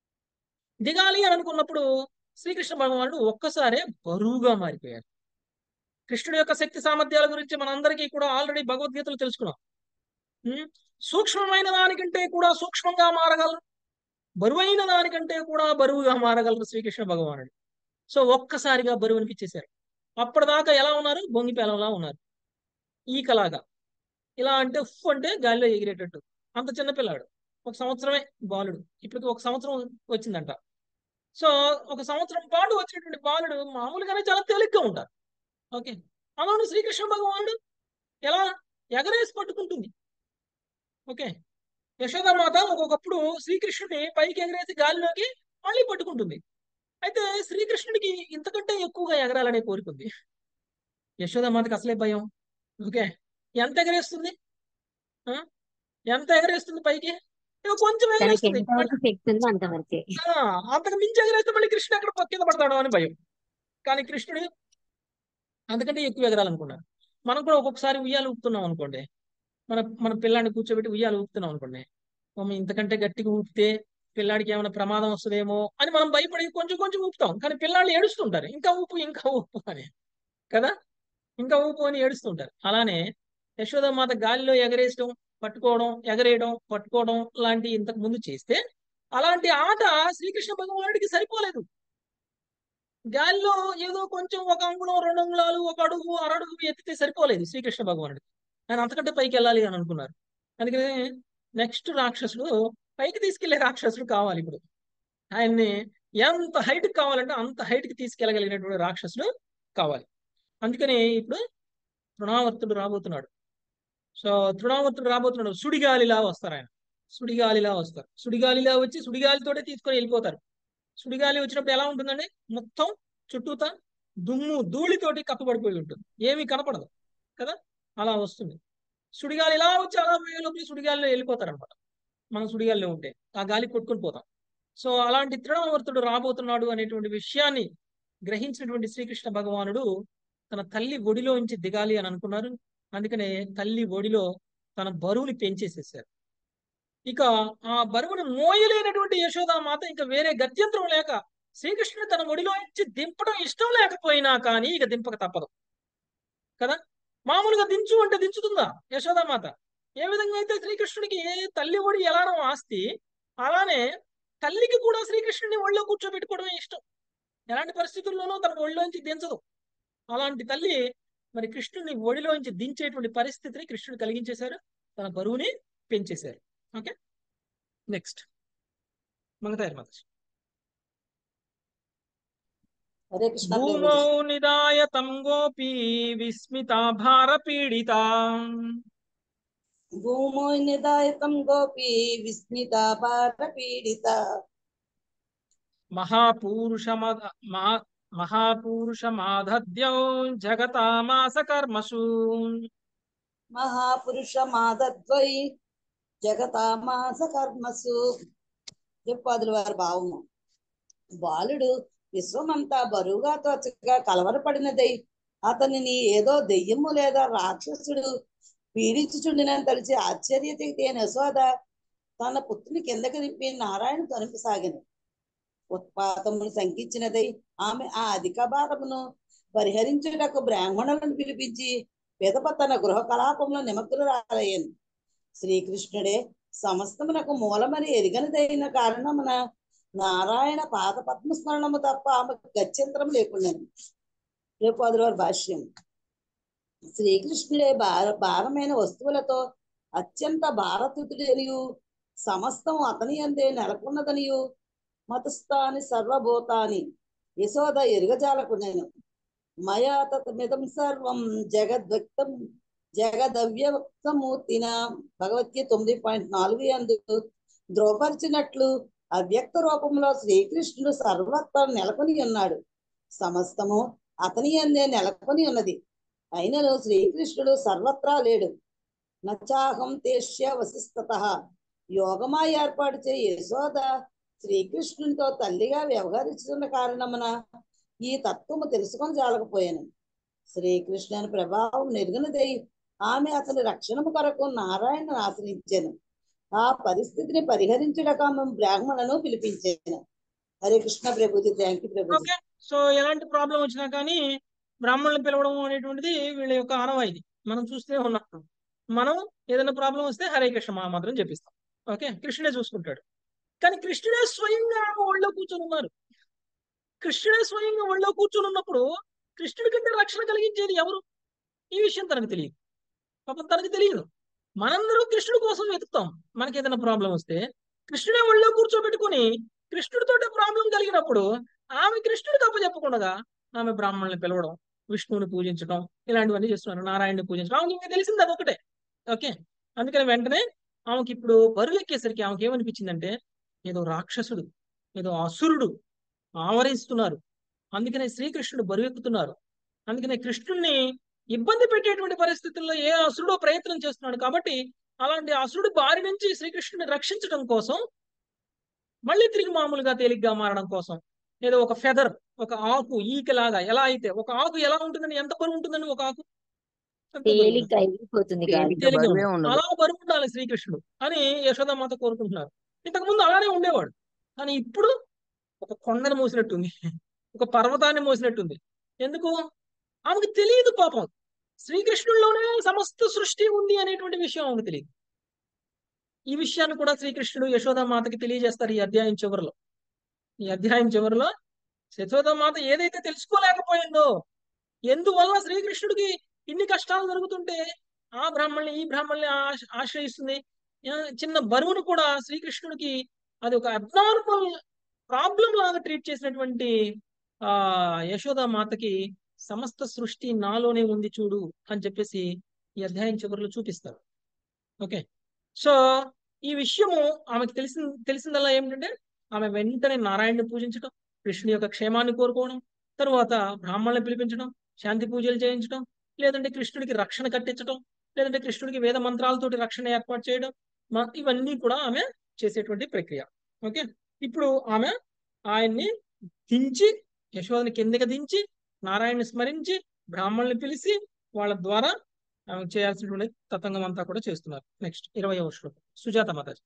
Speaker 1: దిగాలి అని అనుకున్నప్పుడు శ్రీకృష్ణ భగవానుడు ఒక్కసారే బరువుగా మారిపోయారు కృష్ణుడి యొక్క శక్తి సామర్థ్యాల గురించి మనందరికీ కూడా ఆల్రెడీ భగవద్గీతలు తెలుసుకున్నాం ఉం? సూక్ష్మమైన దానికంటే కూడా సూక్ష్మంగా మారగలరు బరువైన దానికంటే కూడా బరువుగా మారగలరు శ్రీకృష్ణ భగవానుడు సో ఒక్కసారిగా బరువు అనిపించేశారు అప్పటిదాకా ఎలా ఉన్నారు బొంగి పేలంలా ఉన్నారు ఈకలాగా ఇలా అంటే ఉఫ్ అంటే గాలిలో ఎగిరేటట్టు అంత చిన్న పిల్లాడు ఒక సంవత్సరమే బాలుడు ఇప్పటికి ఒక సంవత్సరం వచ్చిందంట సో ఒక సంవత్సరం పాటు వచ్చినటువంటి బాలుడు మామూలుగానే చాలా తేలిగ్గా ఉంటారు ఓకే అలానే శ్రీకృష్ణ భగవానుడు ఎలా ఎగరేసి పట్టుకుంటుంది ఓకే యశోదామాత ఒక్కొక్కప్పుడు శ్రీకృష్ణుని పైకి ఎగరేసి గాలిలోకి మళ్ళీ పట్టుకుంటుంది అయితే శ్రీకృష్ణుడికి ఇంతకంటే ఎక్కువగా ఎగరాలనే కోరుకుంది యశోదామాతకి అసలే భయం ఓకే ఎంత ఎగరేస్తుంది ఆ? ఎంత ఎగరేస్తుంది పైకి ఏదో కొంచెం
Speaker 3: తనకి
Speaker 1: ఎగరేస్తుంది
Speaker 3: ఎంతవరకు శక్తి ఉందో అంతవరకే
Speaker 1: ఆ, అంతకు మించి ఎగరేస్తే మళ్ళీ కృష్ణుడు ఎక్కడ పక్క కింద పడతాడో అని భయం కానీ కృష్ణుడు అంతకంటే ఎక్కువ ఎగరాలనుకున్నాడు మనం కూడా ఒక్కొక్కసారి ఉయ్యాలు ఊపుతున్నాం అనుకోండి మన మన పిల్లాన్ని కూర్చోబెట్టి ఉయ్యాలు ఊపుతున్నాం అనుకోండి మమ్మీ ఇంతకంటే గట్టిగా ఊపితే పిల్లాడికి ఏమైనా ప్రమాదం వస్తుందేమో అని మనం భయపడి కొంచెం కొంచెం ఊపుతాం కానీ పిల్లాళ్ళు ఏడుస్తుంటారు ఇంకా ఊపు ఇంకా ఊపు అని కదా ఇంకా ఊపు అని ఏడుస్తుంటారు అలానే యశోదమాత గాలిలో ఎగరేయడం పట్టుకోవడం ఎగరేయడం పట్టుకోవడం లాంటి ఇంతకు ముందు చేస్తే అలాంటి ఆట శ్రీకృష్ణ భగవానుడికి సరిపోలేదు గాలిలో ఏదో కొంచెం ఒక అంగుళం రెండు అంగుళాలు ఒక అడుగు అరడుగు ఎత్తితే సరిపోలేదు శ్రీకృష్ణ భగవానుడికి ఆయన అంతకంటే పైకి వెళ్ళాలి అని అనుకున్నారు అందుకని నెక్స్ట్ రాక్షసుడు పైకి తీసుకెళ్లే రాక్షసుడు కావాలి ఇప్పుడు ఆయన్ని ఎంత హైట్ కావాలంటే అంత హైట్ కి తీసుకెళ్ళగలిగినటువంటి రాక్షసుడు కావాలి అందుకని ఇప్పుడు తృణావర్తుడు రాబోతున్నాడు సో తృణావర్తుడు రాబోతున్నాడు సుడిగాలిలా వస్తారు ఆయన సుడిగాలిలా వస్తారు సుడిగాలిలా వచ్చి సుడిగాలితోటే తీసుకొని వెళ్ళిపోతారు సుడిగాలి వచ్చినప్పుడు ఎలా ఉంటుందండి మొత్తం చుట్టూతా దుమ్ము ధూళితోటి కప్పబడిపోయి ఉంటుంది ఏమీ కనపడదు కదా అలా వస్తుంది సుడిగాలి ఇలా వచ్చి అలా పోయేలోపు సుడిగాలిలో వెళ్ళిపోతారు అనమాట మనం సుడిగాలిలో ఉంటే ఆ గాలి కొట్టుకొని పోతాం సో అలాంటి తృణావర్తుడు రాబోతున్నాడు అనేటువంటి విషయాన్ని గ్రహించినటువంటి శ్రీకృష్ణ భగవానుడు తన తల్లి ఒడిలోంచి దిగాలి అని అనుకున్నారు అందుకనే తల్లి ఒడిలో తన బరువుని పెంచేసేసారు ఇక ఆ బరువును మోయలేనటువంటి యశోదామాత ఇంకా వేరే గత్యంతరం లేక శ్రీకృష్ణుడు తన ఒడిలో నుంచి దింపడం ఇష్టం లేకపోయినా కానీ ఇక దింపక తప్పదు కదా మామూలుగా దించు అంటే దించుతుందా యశోదామాత ఏ విధంగా అయితే శ్రీకృష్ణుడికి తల్లి ఒడి ఎలానో ఆస్తి అలానే తల్లికి కూడా శ్రీకృష్ణుడిని ఒళ్ళో కూర్చోబెట్టుకోవడమే ఇష్టం ఎలాంటి పరిస్థితుల్లోనూ తన ఒళ్ళోంచి దించదు అలాంటి తల్లి మరి కృష్ణుడిని ఒడిలోంచి దించేటువంటి పరిస్థితిని కృష్ణుడు కలిగించేశారు తన బరువుని పెంచేశారు ఓకే నెక్స్ట్ మంగతాయర్ మాత
Speaker 7: హరే కృష్ణ
Speaker 1: భూమౌ
Speaker 7: ప్రభుజీ
Speaker 1: నిదాయ తం గోపీ విస్మిత భార పీడిత
Speaker 7: భూమో నిదాయతం గోపి విస్మిత పీడిత
Speaker 1: మహాపూరుష మహాపూరుష మాధద్యౌ జగతామాస కర్మసు
Speaker 7: మహాపురుష మాధద్వై జగతామాస కర్మసు చెప్పాదుల వారి భావము బాలుడు విశ్వమంతా బరువుగా తోచగా కలవరపడినదై అతనిని ఏదో దెయ్యము లేదా రాక్షసుడు పీడించుచుండినని తలిచి ఆశ్చర్య తెగితే యశోద తన పుత్రుని కిందకి దింపి నారాయణ తొనిపసాగిన ఉత్పాతమును శంకించినదై ఆమె ఆ అధిక భారమును పరిహరించుటకు బ్రాహ్మణులను పిలిపించి పిదప తన గృహ కలాపంలో నిమగ్నురాలయ్యను శ్రీకృష్ణుడే సమస్తమునకు మూలమని ఎరిగనిదైన కారణమున నారాయణ పాద పద్మస్మరణము తప్ప ఆమెకు గత్యంతరం లేకుండా రేపు వారి భాష్యం శ్రీకృష్ణుడే భార భారమైన వస్తువులతో అత్యంత భారతుడనియు సమస్తం అతని అందే నెలకొన్నదనియు మతస్థాని సర్వభూతాని యశోద ఎరుగజాలకునేను మయా తతమిదం సర్వం జగద్వ్యక్తం జగదవ్యక్తమూర్తిన భగవద్గీత తొమ్మిది పాయింట్ నాలుగు అందు ధ్రువపరిచినట్లు అవ్యక్త రూపంలో శ్రీకృష్ణుడు సర్వత్ర నెలకొని ఉన్నాడు సమస్తము అతని అందే నెలకొని ఉన్నది అయినను శ్రీకృష్ణుడు సర్వత్రా లేడు నచాహం తేష్య వశిస్తత యోగమా ఏర్పాటు చే యశోద శ్రీకృష్ణునితో తల్లిగా వ్యవహరిస్తున్న కారణమున ఈ తత్వము తెలుసుకొని జాలకపోయాను శ్రీకృష్ణుని ప్రభావం నెరుగునదై ఆమె అతని రక్షణము కొరకు నారాయణను ఆశ్రయించాను ఆ పరిస్థితిని పరిహరించుటకు ఆమె బ్రాహ్మణను పిలిపించాను Hare Krishna Prabhuji thank you Prabhuji
Speaker 1: okay so ఎలాంటి ప్రాబ్లం వచ్చినా కానీ బ్రాహ్మణులు పిలవడం అనేటువంటిది వీళ్ళ యొక్క ఆనవాయితీ మనం చూస్తే ఉన్నాం మనం ఏదైనా ప్రాబ్లం వస్తే హరే కృష్ణ మహామంత్రం చెప్పిస్తాం ఓకే కృష్ణుడే చూసుకుంటాడు కానీ కృష్ణుడే స్వయంగా ఒళ్ళో కూర్చొని ఉన్నారు కృష్ణుడే స్వయంగా ఒళ్ళో కూర్చొని ఉన్నప్పుడు కృష్ణుడి కంటే రక్షణ కలిగించేది ఎవరు ఈ విషయం తనకు తెలియదు పాపం తనకు తెలియదు మనందరం కృష్ణుడి కోసం వెతుకుతాం మనకి ఏదైనా ప్రాబ్లం వస్తే కృష్ణుడే ఒళ్ళో కూర్చోబెట్టుకొని కృష్ణుడితోటే ప్రాబ్లం కలిగినప్పుడు ఆమె కృష్ణుడి తప్ప చెప్పకుండా ఆమె బ్రాహ్మణుల్ని పిలవడం విష్ణువుని పూజించడం ఇలాంటివన్నీ చేస్తున్నారు నారాయణని పూజించడం ఆమెకి ఇంకా తెలిసింది అదొకటే ఓకే అందుకని వెంటనే ఆమెకి ఇప్పుడు బరులెక్కేసరికి ఆమెకి ఏమనిపించిందంటే ఏదో రాక్షసుడు ఏదో అసురుడు ఆవరిస్తున్నారు అందుకనే శ్రీకృష్ణుడు బరువెక్కుతున్నారు అందుకనే కృష్ణుడిని ఇబ్బంది పెట్టేటువంటి పరిస్థితుల్లో ఏ అసురుడో ప్రయత్నం చేస్తున్నాడు కాబట్టి అలాంటి అసురుడు బారి నుంచి శ్రీకృష్ణుడిని రక్షించడం కోసం మళ్ళీ తిరిగి మామూలుగా తేలిగ్గా మారడం కోసం ఏదో ఒక ఫెదర్ ఒక ఆకు ఈకలాగా ఎలా అయితే ఒక ఆకు ఎలా ఉంటుందని ఎంత బరువు ఉంటుందని ఒక ఆకు ఎంత బరువు ఉంటుంది?
Speaker 9: తేలిక అయిపోతుంది కాదు
Speaker 5: తేలిక
Speaker 1: తేలిగ్గా
Speaker 5: బరువే
Speaker 1: ఉంటుంది.
Speaker 5: ఉండదు
Speaker 1: అలా బరువు ఉండాలి శ్రీకృష్ణుడు అని యశోదామాత కోరుకుంటున్నారు ఇంతకు ముందు అలానే ఉండేవాడు కానీ ఇప్పుడు ఒక కొండను మోసినట్టుంది ఒక పర్వతాన్ని మోసినట్టుంది ఎందుకు ఆమెకు తెలియదు పాపం శ్రీకృష్ణుల్లోనే సమస్త సృష్టి ఉంది అనేటువంటి విషయం ఆమెకు తెలియదు ఈ విషయాన్ని కూడా శ్రీకృష్ణుడు యశోదామాతకి తెలియజేస్తారు ఈ అధ్యాయం చివరిలో ఈ అధ్యాయం చివరిలో యశోదామాత ఏదైతే తెలుసుకోలేకపోయిందో ఎందువల్ల శ్రీకృష్ణుడికి ఇన్ని కష్టాలు జరుగుతుంటే ఆ బ్రాహ్మణ్ణి ఈ బ్రాహ్మణ్ణి ఆశ- ఆశ్రయిస్తుంది ఆ, చిన్న బరువును కూడా శ్రీకృష్ణుడికి అది ఒక అబ్నార్మల్ ప్రాబ్లం లాగా ట్రీట్ చేసినటువంటి ఆ యశోదామాతకి సమస్త సృష్టి నాలోనే ఉంది చూడు అని చెప్పేసి ఈ అధ్యాయం చివరిలో చూపిస్తారు ఓకే సో ఈ విషయము ఆమెకు తెలిసిన తెలిసిందల్లా ఏమిటంటే ఆమె వెంటనే నారాయణని పూజించడం కృష్ణుని యొక్క క్షేమాన్ని కోరుకోవడం తరువాత బ్రాహ్మణులను పిలిపించడం శాంతి పూజలు చేయించడం లేదంటే కృష్ణుడికి రక్షణ కట్టించడం లేదంటే కృష్ణుడికి వేద మంత్రాలతోటి రక్షణ ఏర్పాటు చేయడం మ- ఇవన్నీ కూడా ఆమె చేసేటువంటి ప్రక్రియ ఓకే ఇప్పుడు ఆమె ఆయన్ని దించి యశోదని కిందకి దించి నారాయణని స్మరించి బ్రాహ్మణుల్ని పిలిచి వాళ్ళ ద్వారా ఆమె చేయాల్సినటువంటి తతంగం అంతా కూడా చేస్తున్నారు నెక్స్ట్ ఇరవై శ్లోకం సుజాత మాతాజీ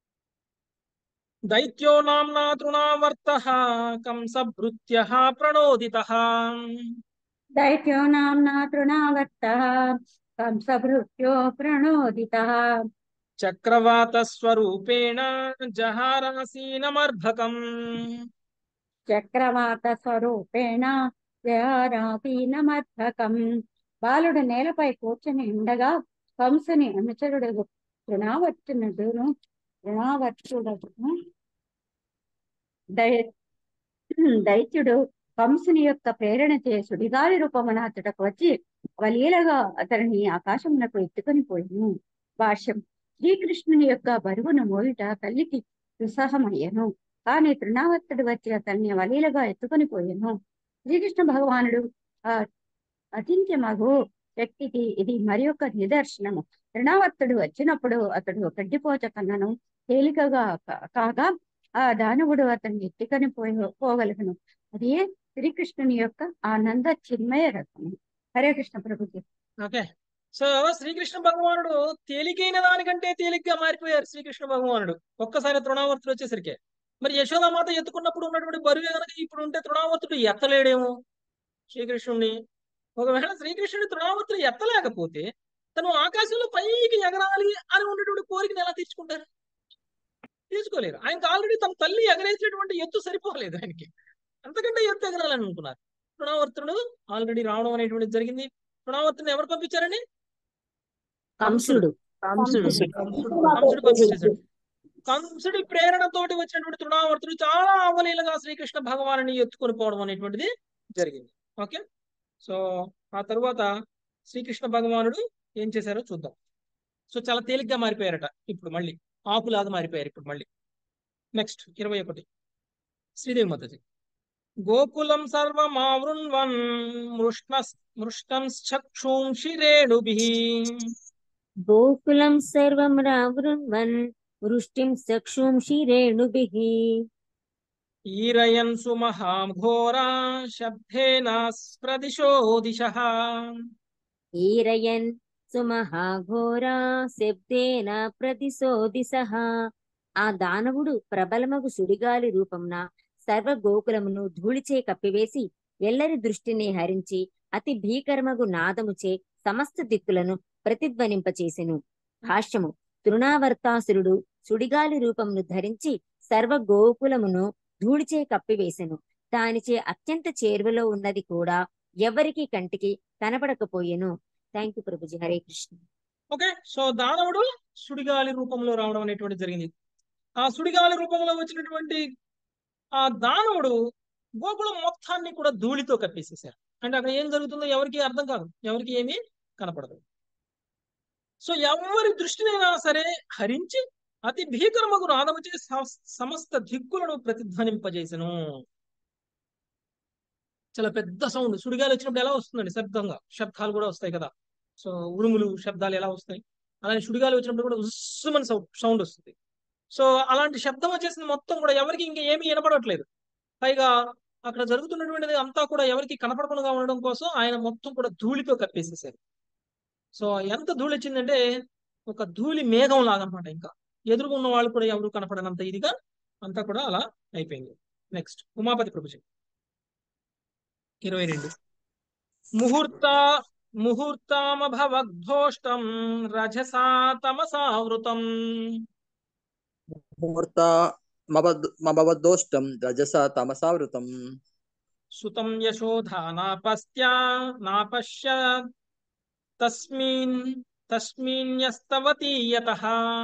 Speaker 1: దైత్యో నామ్నా తృణావర్త కంసభృత్య ప్రణోదిత
Speaker 10: దైత్యో నామ్నా తృణావర్తః కంసభృత్యో ప్రణోదితः
Speaker 1: చక్రవాత స్వరూపేణ జహారాసీనమర్భకం
Speaker 10: చక్రవాత స్వరూపేణ జయారాపీనమర్థకం బాలుడు నేలపై కూర్చుని ఉండగా కంసుని అనుచరుడు తృణావర్తునుడును తృణావర్తుడును దై దైత్యుడు కంసుని యొక్క ప్రేరణ చే సుడిగాలి రూపమున అతడకు వచ్చి వలీలగా అతనిని ఆకాశమునకు ఎత్తుకొని పోయిను భాష్యం శ్రీకృష్ణుని యొక్క బరువును మోయుట తల్లికి దుస్సాహమయ్యను కానీ తృణావర్తుడు వచ్చి అతన్ని వలీలగా ఎత్తుకొని పోయెను శ్రీకృష్ణ భగవానుడు ఆ అచింత్యమగు శక్తికి ఇది మరి ఒక నిదర్శనము తృణావర్తుడు వచ్చినప్పుడు అతడు గడ్డిపోచ కన్నను తేలికగా కా- కాగా ఆ దానవుడు అతన్ని ఎత్తుకొని పోయి పోగలుగును అదే శ్రీకృష్ణుని యొక్క ఆనంద చిన్మయ రకము హరే కృష్ణ ప్రభుజీ
Speaker 1: ఓకే సో శ్రీకృష్ణ భగవానుడు తేలికైన దానికంటే తేలిగ్గా మారిపోయారు శ్రీకృష్ణ భగవానుడు ఒక్కసారి తృణావర్తుడు వచ్చేసరికి మరి యశోదామాత ఎత్తుకున్నప్పుడు ఉన్నటువంటి బరువు కనుక ఇప్పుడు ఉంటే తృణావర్తుడు ఎత్తలేడేమో శ్రీకృష్ణుడిని ఒకవేళ శ్రీకృష్ణుడి తృణావర్తుడు ఎత్తలేకపోతే తను ఆకాశంలో పైకి ఎగరాలి అని ఉన్నటువంటి కోరికను ఎలా తీర్చుకుంటారు తీర్చుకోలేరు ఆయనకు ఆల్రెడీ తన తల్లి ఎగరేసినటువంటి ఎత్తు సరిపోలేదు ఆయనకి అంతకంటే ఎత్తు ఎగరాలని అనుకున్నారు తృణావర్తుడు ఆల్రెడీ రావడం అనేటువంటిది జరిగింది తృణావర్తుని ఎవరు పంపించారండి
Speaker 3: కంసుడు
Speaker 2: కంసుడు
Speaker 1: కంసుడు కంసుడు పంపించేశాడు కంసుడి ప్రేరణతోటి వచ్చినటువంటి తృణావర్తుడు చాలా అవలీలగా శ్రీకృష్ణ భగవాను ఎత్తుకొని పోవడం అనేటువంటిది జరిగింది ఓకే సో ఆ తరువాత శ్రీకృష్ణ భగవానుడు ఏం చేశారో చూద్దాం సో చాలా తేలిగ్గా మారిపోయారట ఇప్పుడు మళ్ళీ ఆకులాగా మారిపోయారు ఇప్పుడు మళ్ళీ నెక్స్ట్ ఇరవై ఒకటి శ్రీదేవి మాతాజీ గోకులం సర్వమావృణ్వన్ మృష్ణ మృష్టంశ్చక్షూంషి రేణుభిః
Speaker 11: గోకులం సర్వం రావృణ్వన్ వృష్టిం చక్షుంషి రేణుభిః
Speaker 1: ఈరయన్ సుమహాఘోరా శబ్దేన ప్రదిశో దిశః
Speaker 11: ఈరయన్ సుమహాఘోరా శబ్దేన ప్రతిసో దిశః ఆ దానవుడు ప్రబలమగు సుడిగాలి రూపంన సర్వ గోకులమును ధూళిచే కప్పివేసి ఎల్లరి దృష్టిని హరించి అతి భీకరమగు నాదముచే సమస్త దిక్కులను ప్రతిధ్వనింపచేసెను భాష్యము తృణావర్తాసురుడు సుడిగాలి రూపమును ధరించి సర్వ గోకులమును ధూళిచే కప్పివేసెను దానిచే అత్యంత చేరువలో ఉన్నది కూడా ఎవరికి కంటికి కనపడకపోయెను thank you Prabhuji Hare Krishna
Speaker 1: okay so దానవుడు సుడిగాలి రూపంలో రావడం అనేటువంటి జరిగింది ఆ సుడిగాలి రూపంలో వచ్చినటువంటి ఆ దానవుడు గోకులం మొత్తాన్ని కూడా ధూళితో కప్పేసేసారు అంటే అక్కడ ఏం జరుగుతుందో ఎవరికి అర్థం కాదు ఎవరికి ఏమీ కనపడదు సో ఎవరి దృష్టినైనా సరే హరించి అతి భీకరమగు నాదముచే స- సమస్త దిక్కులను ప్రతిధ్వనింపజేసెను చాలా పెద్ద సౌండ్ సుడిగాలి వచ్చినప్పుడు ఎలా వస్తుందండి శబ్దంగా శబ్దాలు కూడా వస్తాయి కదా సో ఉరుములు శబ్దాలు ఎలా వస్తాయి అలానే సుడిగాలి వచ్చినప్పుడు కూడా ఉస్సుమని సౌండ్ సౌండ్ వస్తుంది సో అలాంటి శబ్దం వచ్చేసింది మొత్తం కూడా ఎవరికి ఇంకా ఏమీ వినపడట్లేదు పైగా అక్కడ జరుగుతున్నటువంటిది అంతా కూడా ఎవరికి కనపడకుండా ఉండడం కోసం ఆయన మొత్తం కూడా ధూళితో కప్పేసేసారు సో ఎంత ధూళి వచ్చిందంటే ఒక ధూళి మేఘం లాగా అనమాట ఇంకా ఎదురుగా ఉన్న వాళ్ళు కూడా ఎవరు కనపడనంత ఇదిగా అంతా కూడా అలా అయిపోయింది నెక్స్ట్ ఉమాపతి ప్రభుజీ ఇరవై రెండు ముహూర్త ముహూర్తామభవద్భోష్టం రజసా తమసావృతం
Speaker 12: ముహూర్త మభవద్దోష్టం రజస తమసావృతం
Speaker 1: సుతం యశోధా నాపస్త్యా నాపశ్య తస్మిన్ తస్మిన్యస్తవతి యతః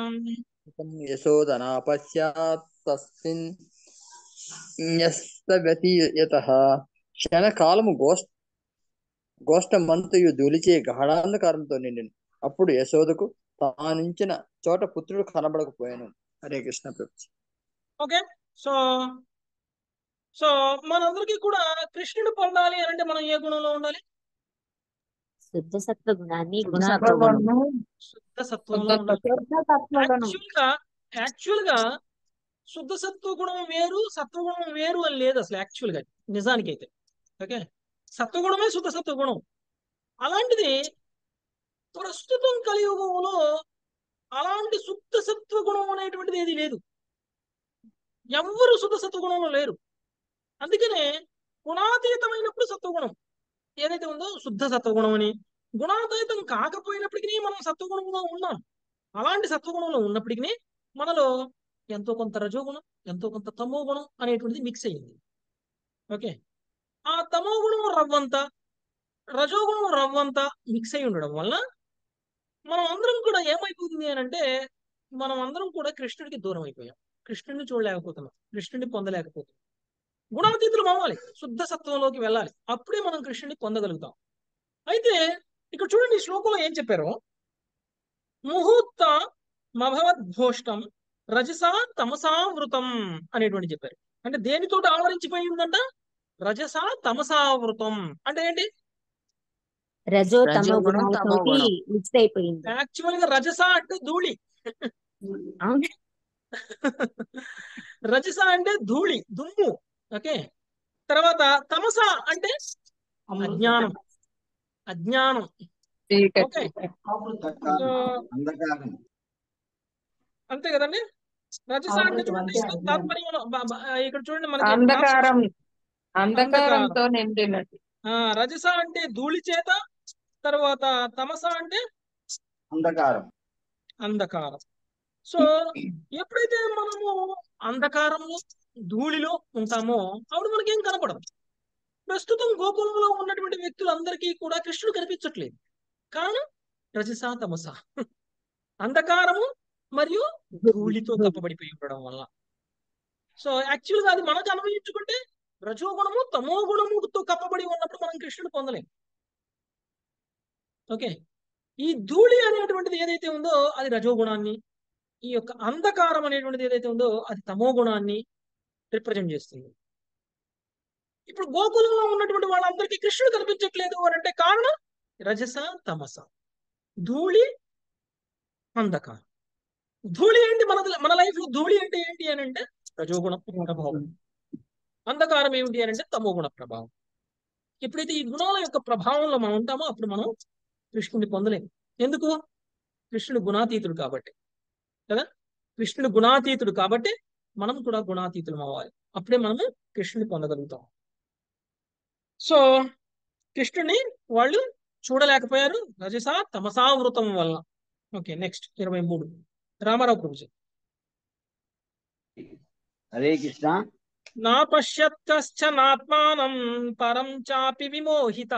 Speaker 12: యశోదనాపశ్యాత్ తస్మిన్ న్యస్తవతి యతః క్షణకాలము గోష్ఠ గోష్ఠమంతయు ధూళిచే గాఢాంధకారంతో నిండిను అప్పుడు యశోదకు తానించిన చోట పుత్రుడు కనబడకపోయాను Hare Krishna Prabhu
Speaker 1: okay so so మనందరికీ కూడా కృష్ణుడు పొందాలి అని అంటే మనం ఏ గుణంలో ఉండాలి
Speaker 11: శుద్ధ సత్వ గుణాన్ని
Speaker 2: శుద్ధ
Speaker 11: గుణాత్మ
Speaker 1: శుద్ధ సత్వంలో ఉండాలి యాక్చువల్ గా యాక్చువల్ గా శుద్ధ సత్వ గుణం వేరు సత్వగుణం వేరు అని లేదు అసలు యాక్చువల్ గా నిజానికి అయితే ఓకే సత్వగుణమే శుద్ధ సత్వ గుణం అలాంటిది ప్రస్తుతం కలియుగంలో అలాంటి శుద్ధ సత్వ గుణం అనేటువంటిది ఏది లేదు ఎవ్వరు శుద్ధ సత్వ గుణంలో లేరు అందుకనే గుణాతీతమైనప్పుడు సత్వగుణం ఏదైతే ఉందో శుద్ధ సత్వగుణం అని గుణాతీతం కాకపోయినప్పటికీ మనం సత్వగుణంలో ఉన్నాం అలాంటి సత్వగుణంలో ఉన్నప్పటికీ మనలో ఎంతో కొంత రజోగుణం ఎంతో కొంత తమో గుణం అనేటువంటిది మిక్స్ అయ్యింది ఓకే ఆ తమో గుణం రవ్వంత రజోగుణం రవ్వంత మిక్స్ అయి ఉండడం వల్ల మనం అందరం కూడా ఏమైపోతుంది అని అంటే మనం అందరం కూడా కృష్ణుడికి దూరం అయిపోయాం కృష్ణుడిని చూడలేకపోతున్నాం కృష్ణుడిని పొందలేకపోతున్నాం గుణాతీతులు అవ్వాలి శుద్ధ సత్వంలోకి వెళ్ళాలి అప్పుడే మనం కృష్ణుడిని పొందగలుగుతాం అయితే ఇక్కడ చూడండి ఈ శ్లోకంలో ఏం చెప్పారు ముహూర్త మభవద్భోష్టం రజసా తమసావృతం అనేటువంటి చెప్పారు అంటే దేనితోటి ఆవరించిపోయి ఉందంట రజసా తమసావృతం అంటే ఏంటి
Speaker 11: రజో తమో
Speaker 2: రజోగుణం, తమో
Speaker 11: గుణాలతోటి
Speaker 2: గుణం.
Speaker 11: మిక్స్ అయిపోయింది
Speaker 1: యాక్చువల్ గా రజస అంటే ధూళి
Speaker 11: అవును
Speaker 1: రజస అంటే ధూళి దుమ్ము ఓకే తర్వాత తమస అంటే అజ్ఞానం అజ్ఞానం ఓకే సో
Speaker 13: అంధకారం
Speaker 1: అంతే కదండి రజస అంటే చూడండి ఇక్కడ తాత్పర్యంలో బ- బ- ఇక్కడ చూడండి మనకి
Speaker 2: అంధకారం
Speaker 1: అంధకారం.
Speaker 2: అంధకారంతో నిండినట్టు
Speaker 1: ఆ, రజస అంటే ధూళి చేత తర్వాత తమస అంటే
Speaker 13: అంధకారం
Speaker 1: అంధకారం సో ఎప్పుడైతే మనము అంధకారంలో ధూళిలో ఉంటామో అప్పుడు మనకేం కనపడదు ప్రస్తుతం గోకులంలో ఉన్నటువంటి వ్యక్తులందరికీ కూడా కృష్ణుడు కనిపించట్లేదు కారణం రజస తమస అంధకారము మరియు ధూళితో కప్పబడిపోయి ఉండడం వల్ల సో యాక్చువల్ గా అది మనకు అన్వయించుకుంటే రజోగుణము తమో గుణముతో కప్పబడి ఉన్నప్పుడు మనం కృష్ణుడు పొందలేం ఓకే ఈ ధూళి అనేటువంటిది ఏదైతే ఉందో అది రజోగుణాన్ని ఈ యొక్క అంధకారం అనేటువంటిది ఏదైతే ఉందో అది తమో గుణాన్ని రిప్రజెంట్ చేస్తుంది ఇప్పుడు గోకులంలో ఉన్నటువంటి వాళ్ళందరికీ కృష్ణుడు కనిపించట్లేదు అని అంటే కారణం రజస తమస ధూళి అంధకారం ధూళి ఏంటి మన మన లైఫ్ లో ధూళి అంటే ఏంటి అని అంటే రజోగుణ ప్రభావం అంధకారం ఏమిటి అని అంటే తమోగుణ ప్రభావం ఎప్పుడైతే ఈ గుణాల యొక్క ప్రభావంలో మనం ఉంటామో అప్పుడు మనం కృష్ణుడిని పొందలేము ఎందుకు కృష్ణుడు గుణాతీతుడు కాబట్టి కదా కృష్ణుడు గుణాతీతుడు కాబట్టి మనం కూడా గుణాతీతులం అవ్వాలి అప్పుడే మనము కృష్ణుని పొందగలుగుతాం సో కృష్ణుని వాళ్ళు చూడలేకపోయారు రజస తమసావృతం వల్ల ఓకే నెక్స్ట్ ఇరవై మూడు రామారావు ప్రభుజీ
Speaker 13: హరే కృష్ణ
Speaker 1: నా పశ్యత్ కశ్చనాత్మానం పరం చాపి విమోహిత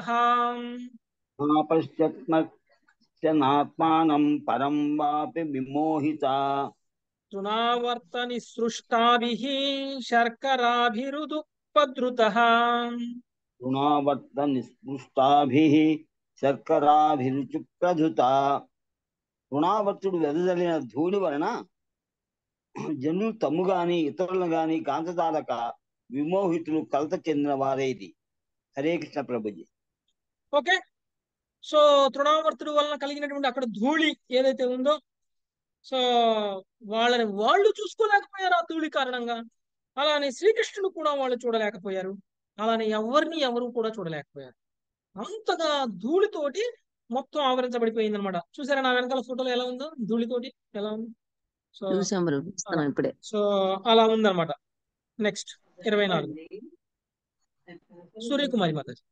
Speaker 13: పశ్చాత్మానం పరం వాపి విమోహిత
Speaker 1: తృణావర్తని సృష్టాభి శర్కరాభిరుదుపద్రుత
Speaker 13: రుణావర్త నిస్పృష్టాభి శర్కరాభిరుచి ప్రధుత రుణావర్తుడు వెదజల్లిన ధూళి వలన జనులు తమ్ము గాని ఇతరులను గాని కాంతదాలక విమోహితులు కలత చెందిన వారేది హరే కృష్ణ ప్రభుజీ
Speaker 1: ఓకే సో తృణావర్తుడు వలన కలిగినటువంటి అక్కడ ధూళి ఏదైతే ఉందో సో వాళ్ళని వాళ్ళు చూసుకోలేకపోయారు ఆ ధూళి కారణంగా అలానే శ్రీకృష్ణుడు కూడా వాళ్ళు చూడలేకపోయారు అలానే ఎవరిని ఎవరు కూడా చూడలేకపోయారు అంతగా ధూళితోటి మొత్తం ఆవరించబడిపోయింది అనమాట చూసారా నా వెనకాల ఫోటోలో ఎలా ఉందో ధూళితోటి ఎలా ఉంది సో
Speaker 11: చూసాం ప్రభు ఇస్తున్నాం ఇప్పుడే
Speaker 1: సో అలా ఉందన్నమాట నెక్స్ట్ ఇరవై నాలుగు సూర్యకుమారి మాతాజీ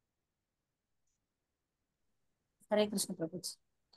Speaker 14: హరే కృష్ణ ప్రభుజీ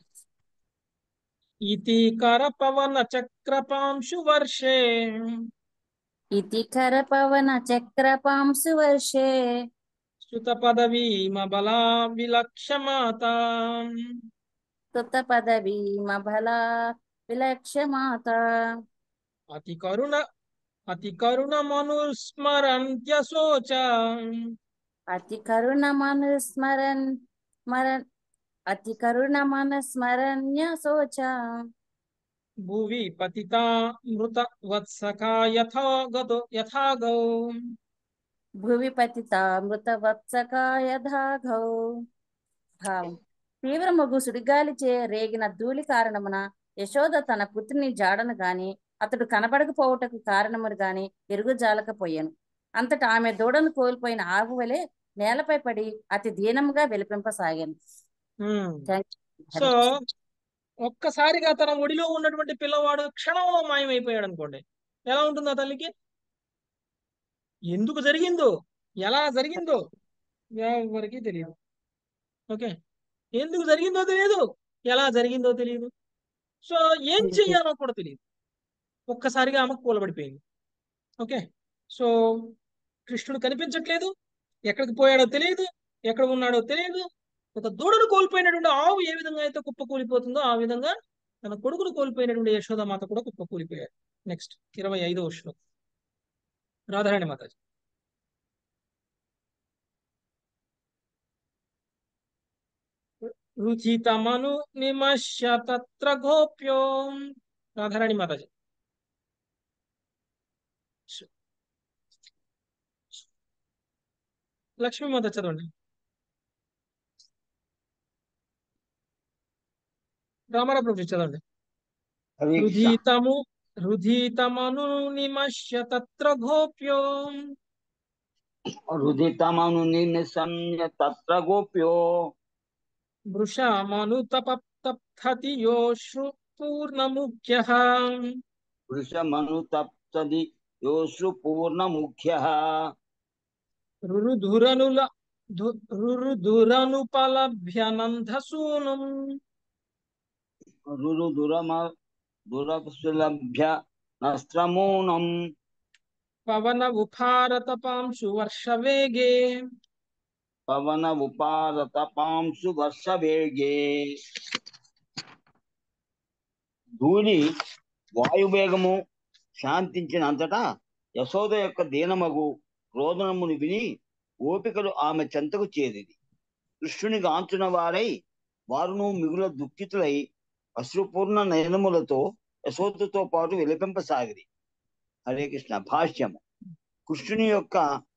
Speaker 1: ఇతి కర పవన చక్రపాంశు వర్షే
Speaker 14: ఇతి కర పవన చక్రపాంసు వర్షే
Speaker 1: శ్రుత పదవీమ బలా విలక్షమాత
Speaker 14: సుత పదవీమ బల విలక్షమాత
Speaker 1: అతి కరుణ అతి కరుణ మనుస్మరంత్యశోచ
Speaker 14: అతి కరుణ మనుస్మరన్ స్మరన్ అతి కరుణ మనస్మరణ్య శోచ
Speaker 1: భువి పతితా మృత వత్సకా యథా గతో యథా గౌ
Speaker 14: భువి పతిత మృత వత్సకాయ ధాఘౌ భావం తీవ్రమగు సుడిగాలిచే రేగిన ధూళి కారణమున యశోద తన పుత్రుని జాడను గాని అతడు కనబడకపోవుటకు కారణమును గాని ఎరుగుజాలకపోయాను అంతటా ఆమె దూడను కోల్పోయిన ఆవు వలె నేలపై పడి అతి దీనముగా వెలిపింపసాగాను థ్యాంక్ యూ.
Speaker 1: సో ఒక్కసారిగా తన ఒడిలో ఉన్నటువంటి పిల్లవాడు క్షణంలో మాయమైపోయాడు అనుకోండి ఎలా ఉంటుంది ఆ తల్లికి ఎందుకు జరిగిందో ఎలా జరిగిందో ఎవరికి తెలియదు ఓకే ఎందుకు జరిగిందో తెలియదు ఎలా జరిగిందో తెలియదు సో ఏం చెయ్యాలో కూడా తెలియదు ఒక్కసారిగా ఆమెకు కూలబడిపోయింది ఓకే సో కృష్ణుడు కనిపించట్లేదు ఎక్కడికి పోయాడో తెలియదు ఎక్కడ ఉన్నాడో తెలియదు ఒక దూడను కోల్పోయినటువంటి ఆవు ఏ విధంగా అయితే కుప్ప కూలిపోతుందో ఆ విధంగా తన కొడుకును కోల్పోయినటువంటి యశోదామాత కూడా కుప్ప కూలిపోయాడు నెక్స్ట్ ఇరవై ఐదో శ్లోకం రాధారాణి మాతాజీ రుచితమను నిమశ్య తత్ర గోప్యో రాధారాణి మాతాజీ లక్ష్మీ మాత చదవండి రామారావు ప్రభు చదవండి
Speaker 13: హరే కృష్ణ
Speaker 1: రుధితము రుధితమను నిమశ్య తత్ర గోప్యో
Speaker 13: రుదితమను నిశమ్య తత్ర గోప్యో
Speaker 1: వృషమను తపతప్తతి యోషు పూర్ణముఖ్య
Speaker 13: వృషమను తప్తది యోషు పూర్ణముఖ్య
Speaker 1: రురుధురనుల ధు- రురుధురనుపలభ్యనందసూనుం
Speaker 13: రురు దురమ దురసులభ్య నస్త్రమూనం
Speaker 1: పవన ఉపారత పాంశు వర్షవేగే
Speaker 13: పవన ఉపారత పాంసు వర్ష వేగే ధూళి వాయువేగము శాంతించినంతటా యశోద యొక్క దీనమగు రోదనమును విని ఓపికలు ఆమె చెంతకు చేరిది కృష్ణుని గాంచున వారై వారును మిగుల దుఃఖితులై అశ్రుపూర్ణ నయనములతో యశోదతో పాటు విలపింపసాగిరి హరే కృష్ణ భాష్యము కృష్ణుని యొక్క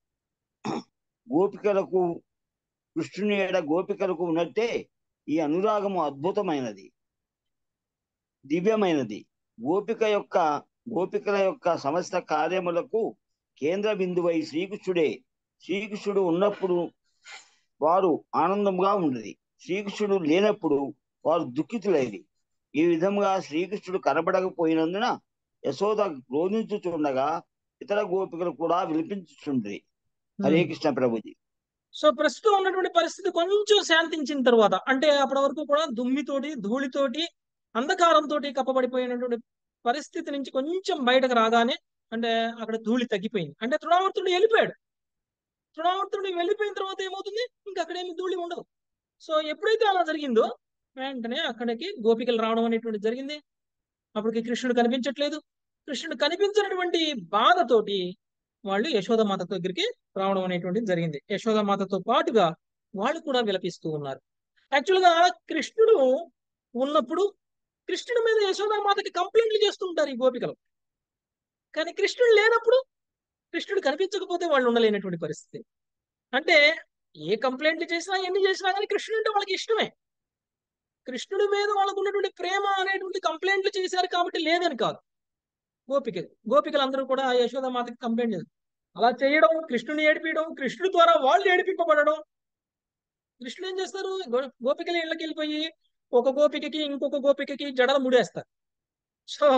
Speaker 13: గోపికలకు కృష్ణుని ఏడ గోపికలకు ఉన్నట్టే ఈ అనురాగము అద్భుతమైనది దివ్యమైనది గోపిక యొక్క గోపికల యొక్క సమస్త కార్యములకు కేంద్ర బిందువై శ్రీకృష్ణుడే శ్రీకృష్ణుడు ఉన్నప్పుడు వారు ఆనందంగా ఉండేది శ్రీకృష్ణుడు లేనప్పుడు వారు దుఃఖితులైది ఈ విధంగా శ్రీకృష్ణుడు కనబడకపోయినందున యశోద రోధించుచుండగా ఇతర గోపికలు కూడా విలిపించుచుండ్రి హరే కృష్ణ ప్రభుజీ
Speaker 1: సో ప్రస్తుతం ఉన్నటువంటి పరిస్థితి కొంచెం శాంతించిన తర్వాత అంటే అప్పటి వరకు కూడా దుమ్మితోటి ధూళితోటి అంధకారంతో కప్పబడిపోయినటువంటి పరిస్థితి నుంచి కొంచెం బయటకు రాగానే అంటే అక్కడ ధూళి తగ్గిపోయింది అంటే తృణావర్తుడు వెళ్ళిపోయాడు తృణావర్తుడు వెళ్ళిపోయిన తర్వాత ఏమవుతుంది ఇంకా అక్కడేమి ధూళి ఉండదు సో ఎప్పుడైతే అలా జరిగిందో వెంటనే అక్కడికి గోపికలు రావడం అనేటువంటి జరిగింది అప్పటికి కృష్ణుడు కనిపించట్లేదు కృష్ణుడు కనిపించినటువంటి బాధతోటి వాళ్ళు యశోదమాత దగ్గరికి రావడం అనేటువంటిది జరిగింది యశోదమాతతో పాటుగా వాళ్ళు కూడా విలపిస్తూ ఉన్నారు యాక్చువల్గా కృష్ణుడు ఉన్నప్పుడు కృష్ణుడి మీద యశోదామాతకి కంప్లైంట్లు చేస్తూ ఉంటారు ఈ గోపికలు కానీ కృష్ణుడు లేనప్పుడు కృష్ణుడు కనిపించకపోతే వాళ్ళు ఉండలేనటువంటి పరిస్థితి అంటే ఏ కంప్లైంట్లు చేసినా ఎన్ని చేసినా కానీ కృష్ణుడు అంటే వాళ్ళకి ఇష్టమే కృష్ణుడి మీద వాళ్ళకు ఉన్నటువంటి ప్రేమ అనేటువంటి కంప్లైంట్లు చేశారు కాబట్టి లేదని కాదు గోపిక గోపికలు అందరూ కూడా యశోదామాతకి కంప్లైంట్ చేశారు అలా చేయడం కృష్ణుని ఏడిపించడం కృష్ణుడి ద్వారా వాళ్ళు ఏడిపింపబడడం కృష్ణుడు ఏం చేస్తారు గో- గోపికల ఇళ్ళకి వెళ్ళిపోయి ఒక గోపికకి ఇంకొక గోపికకి జడలు ముడేస్తారు సో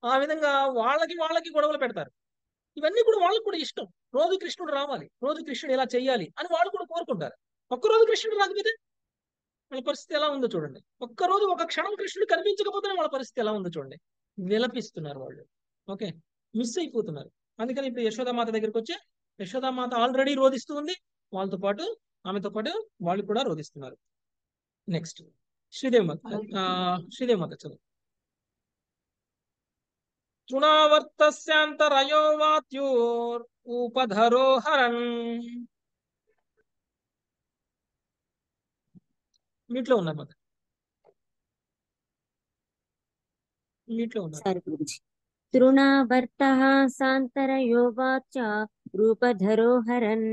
Speaker 1: ఆ విధంగా వాళ్ళకి వాళ్ళకి గొడవలు పెడతారు ఇవన్నీ కూడా వాళ్ళకి కూడా ఇష్టం రోజు కృష్ణుడు రావాలి రోజు కృష్ణుడు ఇలా చెయ్యాలి అని వాళ్ళు కూడా కోరుకుంటారు ఒక్కరోజు కృష్ణుడు రాకపోతే వాళ్ళ పరిస్థితి ఎలా ఉందో చూడండి ఒక్కరోజు ఒక క్షణం కృష్ణుడు కనిపించకపోతే వాళ్ళ పరిస్థితి ఎలా ఉందో చూడండి విలపిస్తున్నారు వాళ్ళు ఓకే మిస్ అయిపోతున్నారు అందుకని ఇప్పుడు యశోదామాత దగ్గరికి వచ్చి యశోదామాత ఆల్రెడీ రోధిస్తూ ఉంది వాళ్ళతో పాటు ఆమెతో పాటు వాళ్ళు కూడా రోధిస్తున్నారు నెక్స్ట్ శ్రీదేవి మాత ఆ, శ్రీదేవి మాత చదువు తృణావర్తస్యాంతరయో వాత్యూర్ ఉపధరో హరన్ మీట్లో ఉన్నారు మాత మీట్లో ఉన్నారు
Speaker 11: సారీ ప్రభుజీ తృణావర్తః సాంతరయో వాచ రూపధరో హరన్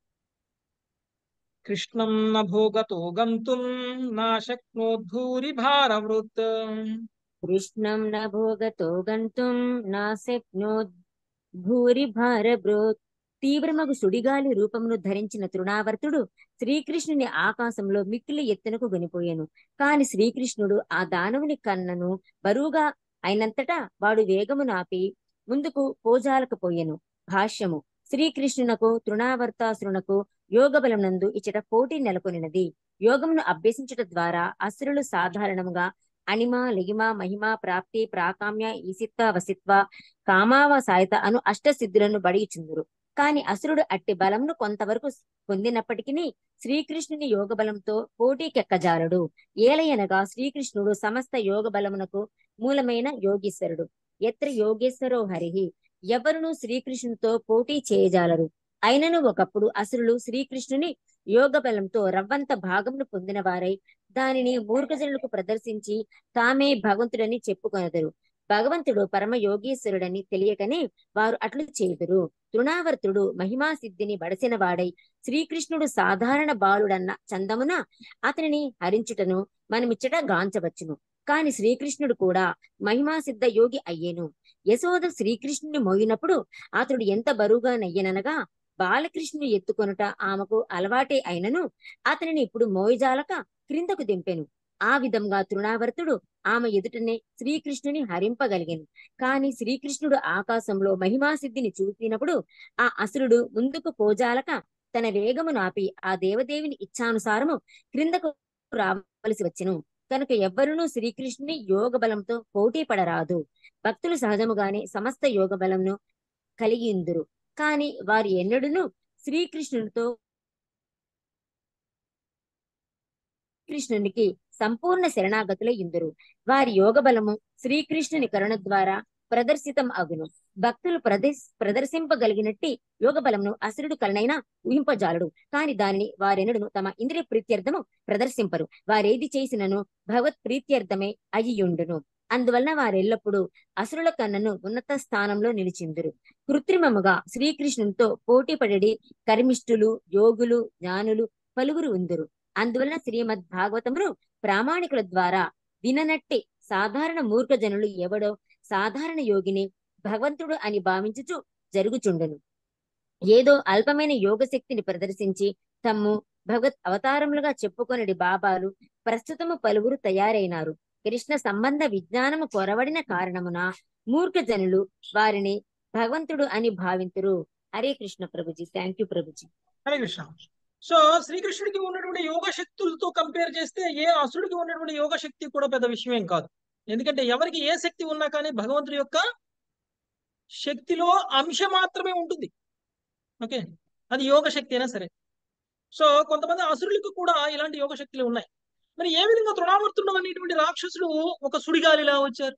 Speaker 1: కృష్ణం న భోగతో గంతుం నా శక్నోద్ధూరి భారవృత్
Speaker 11: కృష్ణం న భోగతో గంతుం నా శక్నోద్ భూరి భారభృత్ తీవ్రమగు సుడిగాలి రూపమును ధరించిన తృణావర్తుడు శ్రీకృష్ణుని ఆకాశంలో మిక్కిలి ఎత్తునకు గనిపోయాను కాని శ్రీకృష్ణుడు ఆ దానవుని కన్నను బరువుగా అయినంతటా వాడు వేగము నాపి ముందుకు పోజాలకపోయెను భాష్యము శ్రీకృష్ణునకు తృణావర్తాసురునకు యోగ బలమునందు ఇచ్చట పోటీ నెలకొనినది యోగమును అభ్యసించుట ద్వారా అసురులు సాధారణముగా అణిమ లిగిమ మహిమ ప్రాప్తి ప్రాకామ్య ఈసిత్వ వసిత్వ కామావ సాయత అను అష్టసిద్ధులను బడియుచుందురు కాని అసురుడు అట్టి బలమును కొంతవరకు పొందినప్పటికీ శ్రీకృష్ణుని యోగ బలంతో పోటీకెక్కజాలడు ఏలయనగా శ్రీకృష్ణుడు సమస్త యోగ బలమునకు మూలమైన యోగీశ్వరుడు ఎత్ర యోగేశ్వరో హరిహి ఎవరును శ్రీకృష్ణునితో పోటీ చేయజాలరు అయినను ఒకప్పుడు అసురులు శ్రీకృష్ణుని యోగ బలంతో రవ్వంత భాగమును పొందిన వారై దానిని మూర్ఖజనులకు ప్రదర్శించి తామే భగవంతుడని చెప్పుకొనదరు భగవంతుడు పరమ యోగీశ్వరుడని తెలియకనే వారు అట్లు చేయుదురు తృణావర్తుడు మహిమా సిద్ధిని బడసిన వాడై శ్రీకృష్ణుడు సాధారణ బాలుడన్న చందమున అతనిని హరించుటను మనమిచ్చట గాంచవచ్చును కాని శ్రీకృష్ణుడు కూడా మహిమా సిద్ధ యోగి అయ్యేను యశోద శ్రీకృష్ణుని మోయినప్పుడు అతడు ఎంత బరువుగా నయ్యననగా బాలకృష్ణుని ఎత్తుకొనుట ఆమెకు అలవాటే అయినను అతనిని ఇప్పుడు మోయిజాలక క్రిందకు దింపెను ఆ విధంగా తృణావర్తుడు ఆమె ఎదుటనే శ్రీకృష్ణుని హరింపగలిగాను కాని శ్రీకృష్ణుడు ఆకాశంలో మహిమా సిద్ధిని చూపినప్పుడు ఆ అసురుడు ముందుకు పోజాలక తన వేగము నాపి ఆ దేవదేవిని ఇచ్చానుసారము క్రిందకు రావలసి వచ్చెను కనుక ఎవ్వరునూ శ్రీకృష్ణుని యోగ బలంతో పోటీ పడరాదు భక్తులు సహజముగానే సమస్త యోగ బలంను కలిగి ఉందురు కాని వారు ఎన్నడూను శ్రీకృష్ణునితో కృష్ణునికి సంపూర్ణ శరణాగతులై ఇందురు వారి యోగ బలము శ్రీకృష్ణుని కరుణ ద్వారా ప్రదర్శితం అగును భక్తులు ప్రదర్శ ప్రదర్శింపగలిగినట్టి యోగ బలమును అసురుడు కలనైనా ఊహింపజాలడు కాని దానిని వారెన్నడును తమ ఇంద్రియ ప్రీత్యర్థము ప్రదర్శింపరు వారేది చేసినను భగవత్ ప్రీత్యర్థమే అయ్యుండును అందువలన వారెల్లప్పుడూ అసురుల కన్నను ఉన్నత స్థానంలో నిలిచిందురు కృత్రిమముగా శ్రీకృష్ణునితో పోటీ పడడి కర్మిష్ఠులు యోగులు జ్ఞానులు పలువురు ఉందురు అందువలన శ్రీమద్ భాగవతమును ప్రామాణికుల ద్వారా విననట్టి సాధారణ మూర్ఖ జనులు ఎవడో సాధారణ యోగిని భగవంతుడు అని భావించుచు జరుగుచుండెను ఏదో అల్పమైన యోగ శక్తిని ప్రదర్శించి తమ్ము భగవత్ అవతారములుగా చెప్పుకొనడి బాబాలు ప్రస్తుతము పలువురు తయారైనారు కృష్ణ సంబంధ విజ్ఞానము కొరవడిన కారణమున మూర్ఖ జనులు వారిని భగవంతుడు అని భావింతురు Hare Krishna Prabhuji thank you Prabhuji
Speaker 1: Hare Krishna so శ్రీకృష్ణుడికి ఉన్నటువంటి యోగ శక్తులతో కంపేర్ చేస్తే ఏ అసురుడికి ఉన్నటువంటి యోగ శక్తి కూడా పెద్ద విషయం కాదు ఎందుకంటే ఎవరికి ఏ శక్తి ఉన్నా కానీ భగవంతుడి యొక్క శక్తిలో అంశ మాత్రమే ఉంటుంది ఓకే అది యోగ శక్తి అయినా సరే సో కొంతమంది అసురులకు కూడా ఇలాంటి యోగ శక్తులు ఉన్నాయి మరి ఏ విధంగా తృణావర్తుడు అనేటువంటి రాక్షసుడు ఒక సుడిగాలిలా వచ్చారు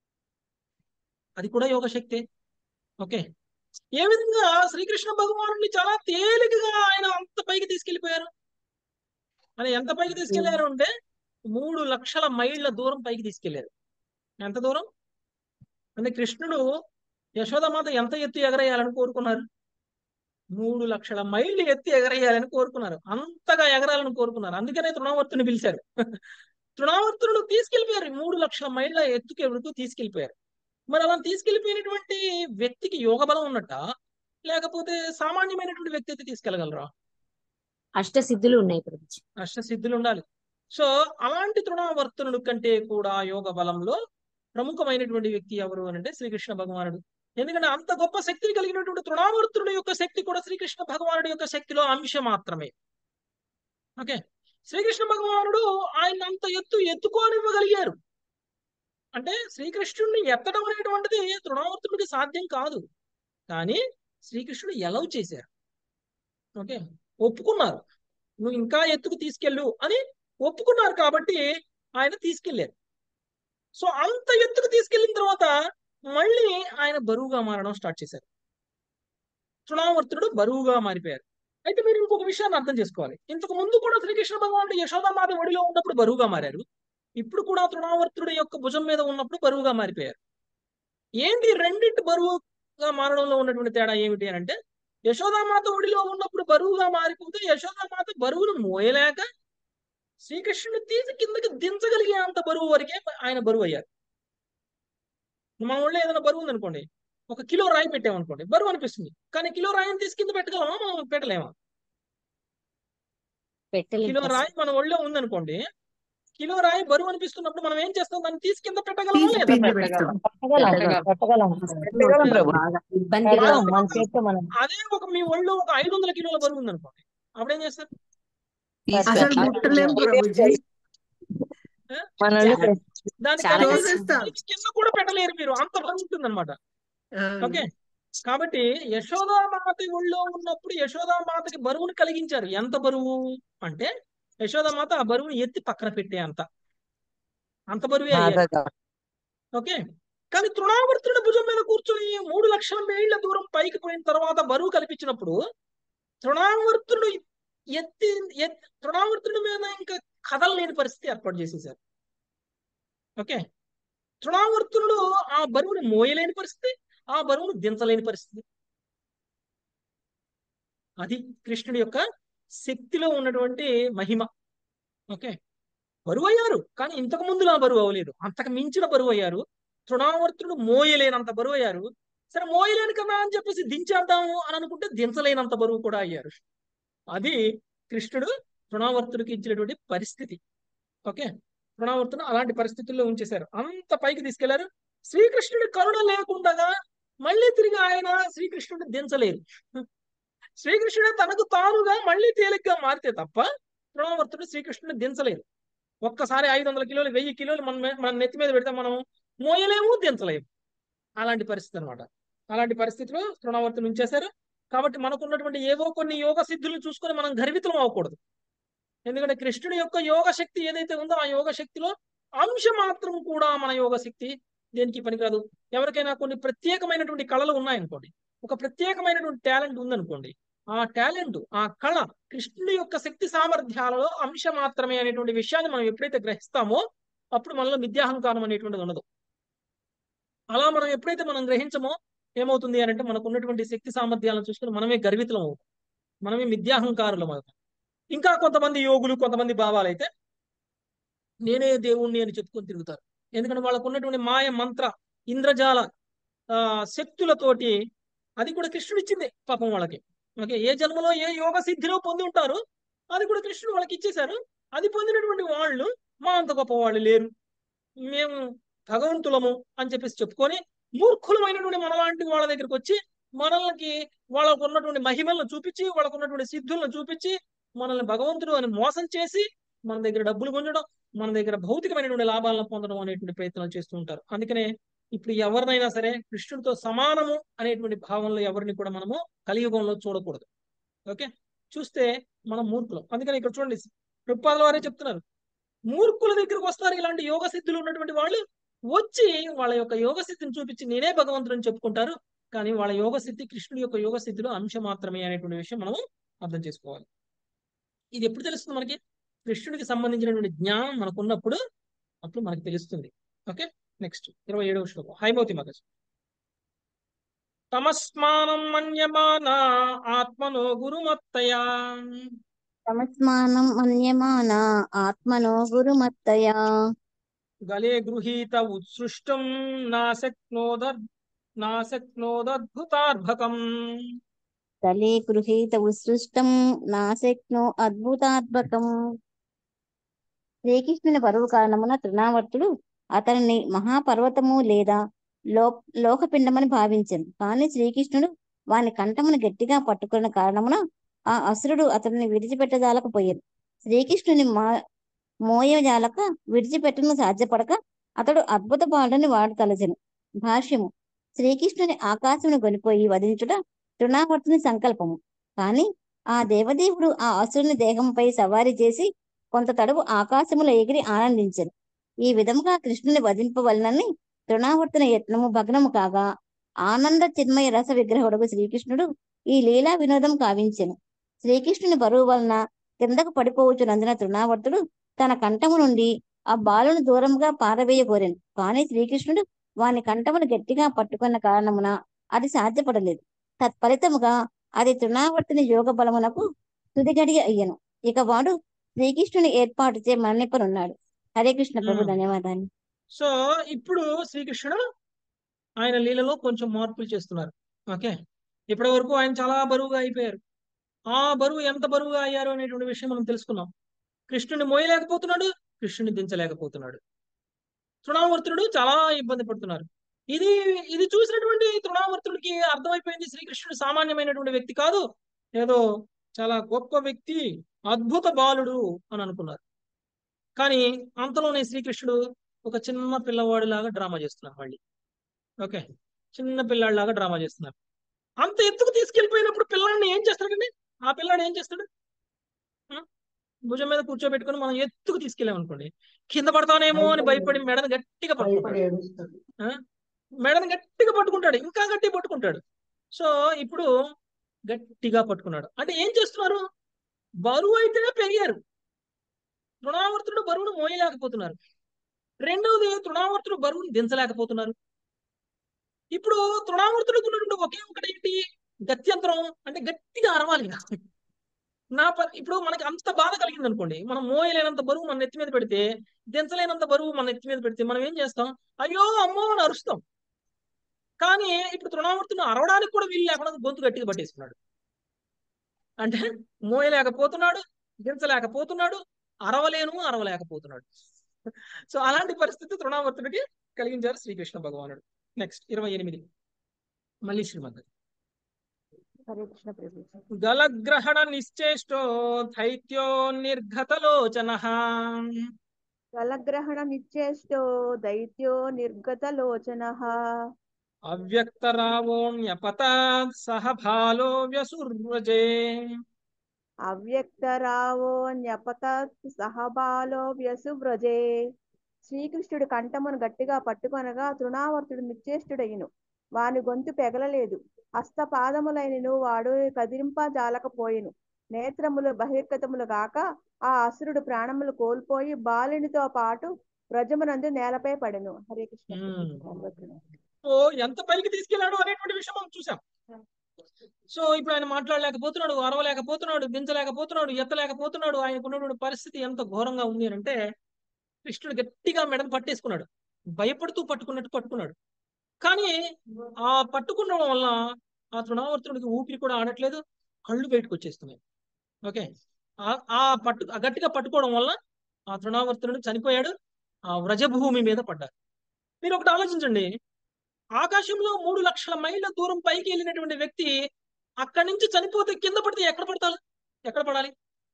Speaker 1: అది కూడా యోగ శక్తే ఓకే ఏ విధంగా శ్రీకృష్ణ భగవానుడిని చాలా తేలికగా ఆయన అంత పైకి తీసుకెళ్లిపోయారు ఆయన ఎంత పైకి తీసుకెళ్లారు అంటే మూడు లక్షల మైళ్ళ దూరం పైకి తీసుకెళ్లారు ఎంత దూరం అంటే కృష్ణుడు యశోదమాత ఎంత ఎత్తు ఎగరేయాలని కోరుకున్నారు మూడు లక్షల మైళ్ళు ఎత్తి ఎగరేయాలని కోరుకున్నారు అంతగా ఎగరాలని కోరుకున్నారు అందుకనే తృణావర్తుని పిలిచారు తృణావర్తుడు తీసుకెళ్లిపోయారు మూడు లక్షల మైళ్ళ ఎత్తుకి ఎవరికో తీసుకెళ్లిపోయారు మరి అలా తీసుకెళ్లిపోయినటువంటి వ్యక్తికి యోగ బలం ఉన్నట్ట లేకపోతే సామాన్యమైనటువంటి వ్యక్తి అయితే తీసుకెళ్లగలరా
Speaker 11: అష్ట సిద్ధులు ఉన్నాయి ప్రభుజీ
Speaker 1: అష్టసిద్ధులు ఉండాలి సో అలాంటి తృణావర్తనుడు కంటే కూడా యోగ బలంలో ప్రముఖమైనటువంటి వ్యక్తి ఎవరు అని అంటే శ్రీకృష్ణ భగవానుడు ఎందుకంటే అంత గొప్ప శక్తిని కలిగినటువంటి తృణావర్తుడి యొక్క శక్తి కూడా శ్రీకృష్ణ భగవానుడి యొక్క శక్తిలో అంశం మాత్రమే ఓకే శ్రీకృష్ణ భగవానుడు ఆయన అంత ఎత్తు ఎత్తుకోనివ్వగలిగారు అంటే శ్రీకృష్ణుడిని ఎత్తడం అనేటువంటిది తృణావర్తుడికి సాధ్యం కాదు కానీ శ్రీకృష్ణుడు ఎలవ్ చేశారు ఓకే ఒప్పుకున్నారు నువ్వు ఇంకా ఎత్తుకు తీసుకెళ్ళు అని ఒప్పుకున్నారు కాబట్టి ఆయన తీసుకెళ్లారు సో అంత ఎత్తుకు తీసుకెళ్లిన తర్వాత మళ్ళీ ఆయన బరువుగా మారడం స్టార్ట్ చేశారు తృణావర్తుడు బరువుగా మారిపోయారు అయితే మీరు ఇంకొక విషయాన్ని అర్థం చేసుకోవాలి ఇంతకు ముందు కూడా శ్రీకృష్ణ భగవానుడు యశోదామాత ఒడిలో ఉన్నప్పుడు బరువుగా మారారు ఇప్పుడు కూడా తృణావర్తుడి యొక్క భుజం మీద ఉన్నప్పుడు బరువుగా మారిపోయారు ఏంటి రెండింటి బరువుగా మారడంలో ఉన్నటువంటి తేడా ఏమిటి అని అంటే యశోదామాత ఒడిలో ఉన్నప్పుడు బరువుగా మారిపోతే యశోదామాత బరువును మోయలేక శ్రీకృష్ణుని తీసి కిందకి దించగలిగే అంత బరువు వరకే ఆయన బరువు అయ్యారు మన ఊళ్ళో ఏదైనా బరువు ఉందనుకోండి ఒక కిలో రాయి పెట్టామనుకోండి బరువు అనిపిస్తుంది కానీ కిలో రాయిని తీసి కింద పెట్టగలమా మనం పెట్టలేమా
Speaker 11: పెట్టలేదు
Speaker 1: కిలో రాయి మన ఒళ్ళో ఉందనుకోండి కిలో రాయి బరువు అనిపిస్తున్నప్పుడు మనం ఏం చేస్తాం దాన్ని తీసి కింద పెట్టగలమా లేదా
Speaker 8: పెట్టగలం పెట్టగలం
Speaker 5: పెట్టగలం ప్రభు
Speaker 11: బాగా ఇబ్బందిగా మన చేతితో మనం
Speaker 1: అదే ఒక మీ ఒళ్ళో ఒక ఐదు వందల కిలోల బరువు ఉందనుకోండి అప్పుడు ఏం చేస్తారు
Speaker 8: అసలు ముట్టలేము ప్రభుజీ
Speaker 1: ఆ?
Speaker 8: మనల్ని
Speaker 1: దాన్ని
Speaker 11: చాలా
Speaker 1: కనీసం
Speaker 8: తోసేస్తాం.
Speaker 1: తీసి కింద కూడా పెట్టలేరు మీరు అంత బరువు ఉంటుంది అనమాట
Speaker 8: అవును.
Speaker 1: ఓకే కాబట్టి యశోదామాత ఒళ్ళో ఉన్నప్పుడు యశోదామాతకి బరువును కలిగించారు ఎంత బరువు అంటే యశోదామాత ఆ బరువును ఎత్తి పక్కన పెట్టే అంత అంత బరువే అయ్యారు
Speaker 5: బాధగా
Speaker 1: ఓకే కానీ తృణావర్తుడి భుజం మీద కూర్చొని మూడు లక్షల మైళ్ళ దూరం పైకి పోయిన తర్వాత బరువు కల్పించినప్పుడు తృణావర్తుడు ఎత్తి ఎత్- తృణావర్తుడి మీద ఇంకా కదలలేని పరిస్థితి ఏర్పాటు చేసేసారు ఓకే తృణావర్తుడు ఆ బరువుని మోయలేని పరిస్థితి ఆ బరువును దించలేని పరిస్థితి అది కృష్ణుడి యొక్క శక్తిలో ఉన్నటువంటి మహిమ ఓకే బరువు అయ్యారు కానీ ఇంతకు ముందులా బరువు అవ్వలేదు అంతకు మించిన బరువు అయ్యారు తృణావర్తుడు మోయలేనంత బరువు అయ్యారు సరే మోయలేను కదా అని చెప్పేసి దించేద్దాము అని అనుకుంటే దించలేనంత బరువు కూడా అయ్యారు అది కృష్ణుడు తృణావర్తుడికి ఇచ్చినటువంటి పరిస్థితి ఓకే తృణావర్తుడు అలాంటి పరిస్థితుల్లో ఉంచేశారు అంత పైకి తీసుకెళ్లారు శ్రీకృష్ణుడి కరుణ లేకుండా మళ్ళీ తిరిగి ఆయన శ్రీకృష్ణుడిని దించలేరు శ్రీకృష్ణుడే తనకు తానుగా మళ్ళీ తేలిగ్గా మారితే తప్ప తృణావర్తుడు శ్రీకృష్ణుడిని దించలేరు ఒక్కసారి ఐదు వందల కిలోలు వెయ్యి కిలోలు మన మీ- మన నెత్తి మీద పెడితే మనం మోయలేము దించలేము అలాంటి పరిస్థితి అనమాట అలాంటి పరిస్థితిలో తృణావర్తులు ఉంచేశారు కాబట్టి మనకున్నటువంటి ఏవో కొన్ని యోగ సిద్ధులను చూసుకొని మనం గర్వితులం అవ్వకూడదు ఎందుకంటే కృష్ణుడి యొక్క యోగ శక్తి ఏదైతే ఉందో ఆ యోగ శక్తిలో అంశ మాత్రం కూడా మన యోగ శక్తి దేనికి పనికిరాదు ఎవరికైనా కొన్ని ప్రత్యేకమైనటువంటి కళలు ఉన్నాయనుకోండి ఒక ప్రత్యేకమైనటువంటి టాలెంట్ ఉందనుకోండి ఆ టాలెంట్ ఆ కళ కృష్ణుడి యొక్క శక్తి సామర్థ్యాలలో అంశ మాత్రమే అనేటువంటి విషయాన్ని మనం ఎప్పుడైతే గ్రహిస్తామో అప్పుడు మనలో విద్యాహంకారం అనేటువంటిది ఉండదు అలా మనం ఎప్పుడైతే మనం గ్రహించమో ఏమవుతుంది అని అంటే మనకు ఉన్నటువంటి శక్తి సామర్థ్యాలను చూసుకుని మనమే గర్వితులం అవుతాం మనమే మిథ్యాహంకారులం అవుతాం ఇంకా కొంతమంది యోగులు కొంతమంది భావాలైతే నేనే దేవుణ్ణి అని చెప్పుకొని తిరుగుతారు ఎందుకంటే వాళ్ళకు ఉన్నటువంటి మాయ మంత్ర ఇంద్రజాల ఆ శక్తులతోటి అది కూడా కృష్ణుడు ఇచ్చింది పాపం వాళ్ళకి ఓకే ఏ జన్మలో ఏ యోగ సిద్ధిలో పొంది ఉంటారు అది కూడా కృష్ణుడు వాళ్ళకి ఇచ్చేశారు అది పొందినటువంటి వాళ్ళు మా అంత గొప్ప వాళ్ళు లేరు మేము భగవంతులము అని చెప్పేసి చెప్పుకొని మూర్ఖులమైనటువంటి మనలాంటి వాళ్ళ దగ్గరికి వచ్చి మనల్ని వాళ్ళకు ఉన్నటువంటి మహిమలను చూపించి వాళ్ళకు ఉన్నటువంటి సిద్ధులను చూపించి మనల్ని భగవంతుడు అని మోసం చేసి మన దగ్గర డబ్బులు పొందడం మన దగ్గర భౌతికమైనటువంటి లాభాలను పొందడం అనేటువంటి ప్రయత్నాలు చేస్తూ ఉంటారు అందుకనే ఇప్పుడు ఎవరినైనా సరే కృష్ణుడితో సమానము అనేటువంటి భావంలో ఎవరిని కూడా మనము కలియుగంలో చూడకూడదు ఓకే చూస్తే మనం మూర్ఖులం అందుకని ఇక్కడ చూడండి ప్రభుపాదుల వారే చెప్తున్నారు మూర్ఖుల దగ్గరకు వస్తారు ఇలాంటి యోగ సిద్ధులు ఉన్నటువంటి వాళ్ళు వచ్చి వాళ్ళ యొక్క యోగ స్థితిని చూపించి నేనే భగవంతుడని చెప్పుకుంటారు కానీ వాళ్ళ యోగ స్థితి కృష్ణుడి యొక్క యోగ స్థితిలో అంశం మాత్రమే అనేటువంటి విషయం మనం అర్థం చేసుకోవాలి ఇది ఎప్పుడు తెలుస్తుంది మనకి కృష్ణుడికి సంబంధించినటువంటి జ్ఞానం మనకు ఉన్నప్పుడు అప్పుడు మనకు తెలుస్తుంది ఓకే నెక్స్ట్ ఇరవై ఏడవ శ్లోకం హైమవతి మగజ్ తమస్మానం మన్యమాన ఆత్మనో గురుమత్తయా
Speaker 9: తమస్మానం మన్యమాన ఆత్మనో గురుమత్తయా
Speaker 1: గలే గృహీత ఉత్సృష్టం నాశక్నోద నాశక్నోదద్భుతార్భకం
Speaker 9: తలే గృహీత ఉత్సృష్టం నాశక్నో అద్భుతాత్మకం శ్రీకృష్ణుని బరువు కారణమున తృణావర్తుడు అతనిని మహాపర్వతము లేదా లో లోకపిండమని భావించెను కానీ శ్రీకృష్ణుడు వాని కంఠమును గట్టిగా పట్టుకున్న కారణమున ఆ అసురుడు అతనిని విడిచిపెట్టజాలకపోయాను శ్రీకృష్ణుని మా మోయజాలక విడిచిపెట్టను సాధ్యపడక అతడు అద్భుత బాలుని వాడు తలచెను భాష్యము శ్రీకృష్ణుని ఆకాశమును కొనిపోయి వధించుట తృణావర్తుని సంకల్పము కాని ఆ దేవదేవుడు ఆ అసురుని దేహంపై సవారీ చేసి కొంత తడువు ఆకాశములో ఎగిరి ఆనందించెను ఈ విధముగా కృష్ణుని వధింపవలనని తృణావర్తన యత్నము భగ్నము కాగా ఆనంద చిన్మయ రస విగ్రహుడకు శ్రీకృష్ణుడు ఈ లీలా వినోదం కావించెను శ్రీకృష్ణుని బరువు వలన కిందకు పడిపోవచ్చునందున తృణావర్తుడు తన కంఠము నుండి ఆ బాలును దూరంగా పారవేయగోరెను కానీ శ్రీకృష్ణుడు వాని కంఠమును గట్టిగా పట్టుకున్న కారణమున అది సాధ్యపడలేదు తత్ఫలితముగా అది తృణావర్తిని యోగ బలమునకు తుదిగడియ అయ్యను ఇక వాడు శ్రీకృష్ణుని ఏర్పాటు చే మరణిపనున్నాడు హరే కృష్ణ ప్రభు
Speaker 1: మ్మ్.
Speaker 9: ధన్యవాదాలు
Speaker 1: సో ఇప్పుడు శ్రీకృష్ణుడు ఆయన లీలలో కొంచెం మార్పులు చేస్తున్నారు ఓకే ఇప్పటి వరకు ఆయన చాలా బరువుగా అయిపోయారు ఆ బరువు ఎంత బరువుగా అయ్యారు అనేటువంటి విషయం మనం తెలుసుకున్నాం కృష్ణుని మోయలేకపోతున్నాడు కృష్ణుని దించలేకపోతున్నాడు తృణావర్తుడు చాలా ఇబ్బంది పడుతున్నారు ఇది ఇది చూసినటువంటి తృణావర్తుడికి అర్థమైపోయింది శ్రీకృష్ణుడు సామాన్యమైనటువంటి వ్యక్తి కాదు ఏదో చాలా గొప్ప వ్యక్తి అద్భుత బాలుడు అని అనుకున్నారు కానీ అంతలోనే శ్రీకృష్ణుడు ఒక చిన్న పిల్లవాడి లాగా డ్రామా చేస్తున్నారు మళ్ళీ ఓకే చిన్న పిల్లాడి లాగా డ్రామా చేస్తున్నారు అంత ఎత్తుకు తీసుకెళ్ళిపోయినప్పుడు పిల్లాడిని ఏం చేస్తాడండి ఆ పిల్లాడు ఏం చేస్తాడు ఆ? భుజం మీద కూర్చోబెట్టుకుని మనం ఎత్తుకు తీసుకెళ్ళామనుకోండి కింద పడతానేమో అని భయపడి మెడను గట్టిగా పట్టుకుంటాడు ఆ? మెడను గట్టిగా పట్టుకుంటాడు ఇంకా గట్టిగా పట్టుకుంటాడు సో ఇప్పుడు గట్టిగా పట్టుకున్నాడు అంటే ఏం చేస్తున్నారు బరువు అయితే పెరిగారు తృణావర్తుడు బరువును మోయలేకపోతున్నారు రెండవది తృణావర్తుడు బరువును దించలేకపోతున్నారు ఇప్పుడు తృణావర్తుడికి ఉన్నటువంటి ఒకే ఒకటి ఏంటి గత్యంతరం అంటే గట్టిగా అరవాలి నా ప ఇప్పుడు మనకి అంత బాధ కలిగింది అనుకోండి మనం మోయలేనంత బరువు మన నెత్తి మీద పెడితే దించలేనంత బరువు మన నెత్తి మీద పెడితే మనం ఏం చేస్తాం అయ్యో అమ్మో అని అరుస్తాం కానీ ఇప్పుడు తృణావర్తుడు అరవడానికి కూడా వీలు లేకుండా గొంతు గట్టిగా పట్టేసుకున్నాడు అంటే మోయలేకపోతున్నాడు దించలేకపోతున్నాడు అరవలేను అరవలేకపోతున్నాడు సో అలాంటి పరిస్థితి తృణావర్తుడికి కలిగించారు శ్రీకృష్ణ భగవానుడు నెక్స్ట్ ఇరవై ఎనిమిది మళ్ళీ శ్రీమంత్
Speaker 14: హరే కృష్ణ ప్రభు
Speaker 1: గలగ్రహణ నిశ్చేష్టో దైత్యో నిర్ఘతలోచన
Speaker 6: ఫలగ్రహణ నిశ్చేష్టో దైత్యో నిర్గతలోచన
Speaker 1: అవ్యక్తరావోణ్యపతాత్ సహ బాలో వ్యసుర్వజే
Speaker 6: అవ్యక్తరావో న్యపతత్ సహబాలో వ్యసువ్రజే శ్రీకృష్ణుడు కంఠమును గట్టిగా పట్టుకొనగా తృణావర్తుడు నిశ్చేష్టుడయ్యను వాని గొంతు పెగలలేదు హస్తపాదములైనను వాడు కదిలింపజాలకపోయెను నేత్రములు బహిర్గతములు గాక ఆ అసురుడు ప్రాణములు కోల్పోయి బాలునితో పాటు వ్రజమునందు నేలపై పడెను హరే కృష్ణ
Speaker 1: మ్మ్. సో ఎంత పైకి తీసుకెళ్లాడు అనేటువంటి విషయం మనం చూసాం సో ఇప్పుడు ఆయన మాట్లాడలేకపోతున్నాడు అరవలేకపోతున్నాడు దించలేకపోతున్నాడు ఎత్తలేకపోతున్నాడు ఆయనకున్నటువంటి పరిస్థితి ఎంత ఘోరంగా ఉంది అని అంటే కృష్ణుడు గట్టిగా మెడను పట్టేసుకున్నాడు భయపడుతూ పట్టుకున్నట్టు పట్టుకున్నాడు కానీ ఆ పట్టుకునడం వల్ల ఆ తృణావర్తుడికి ఊపిరి కూడా ఆడట్లేదు కళ్ళు బయటకు వచ్చేస్తున్నాయి ఓకే ఆ ఆ పట్టు ఆ గట్టిగా పట్టుకోవడం వల్ల ఆ తృణావర్తుడు చనిపోయాడు ఆ వ్రజభూమి మీద పడ్డారు మీరు ఒకటి ఆలోచించండి ఆకాశంలో మూడు లక్షల మైళ్ళ దూరం పైకి వెళ్ళినటువంటి వ్యక్తి అక్కడి నుంచి చనిపోతే కింద పడితే ఎక్కడ పడతారు ఎక్కడ పడాలి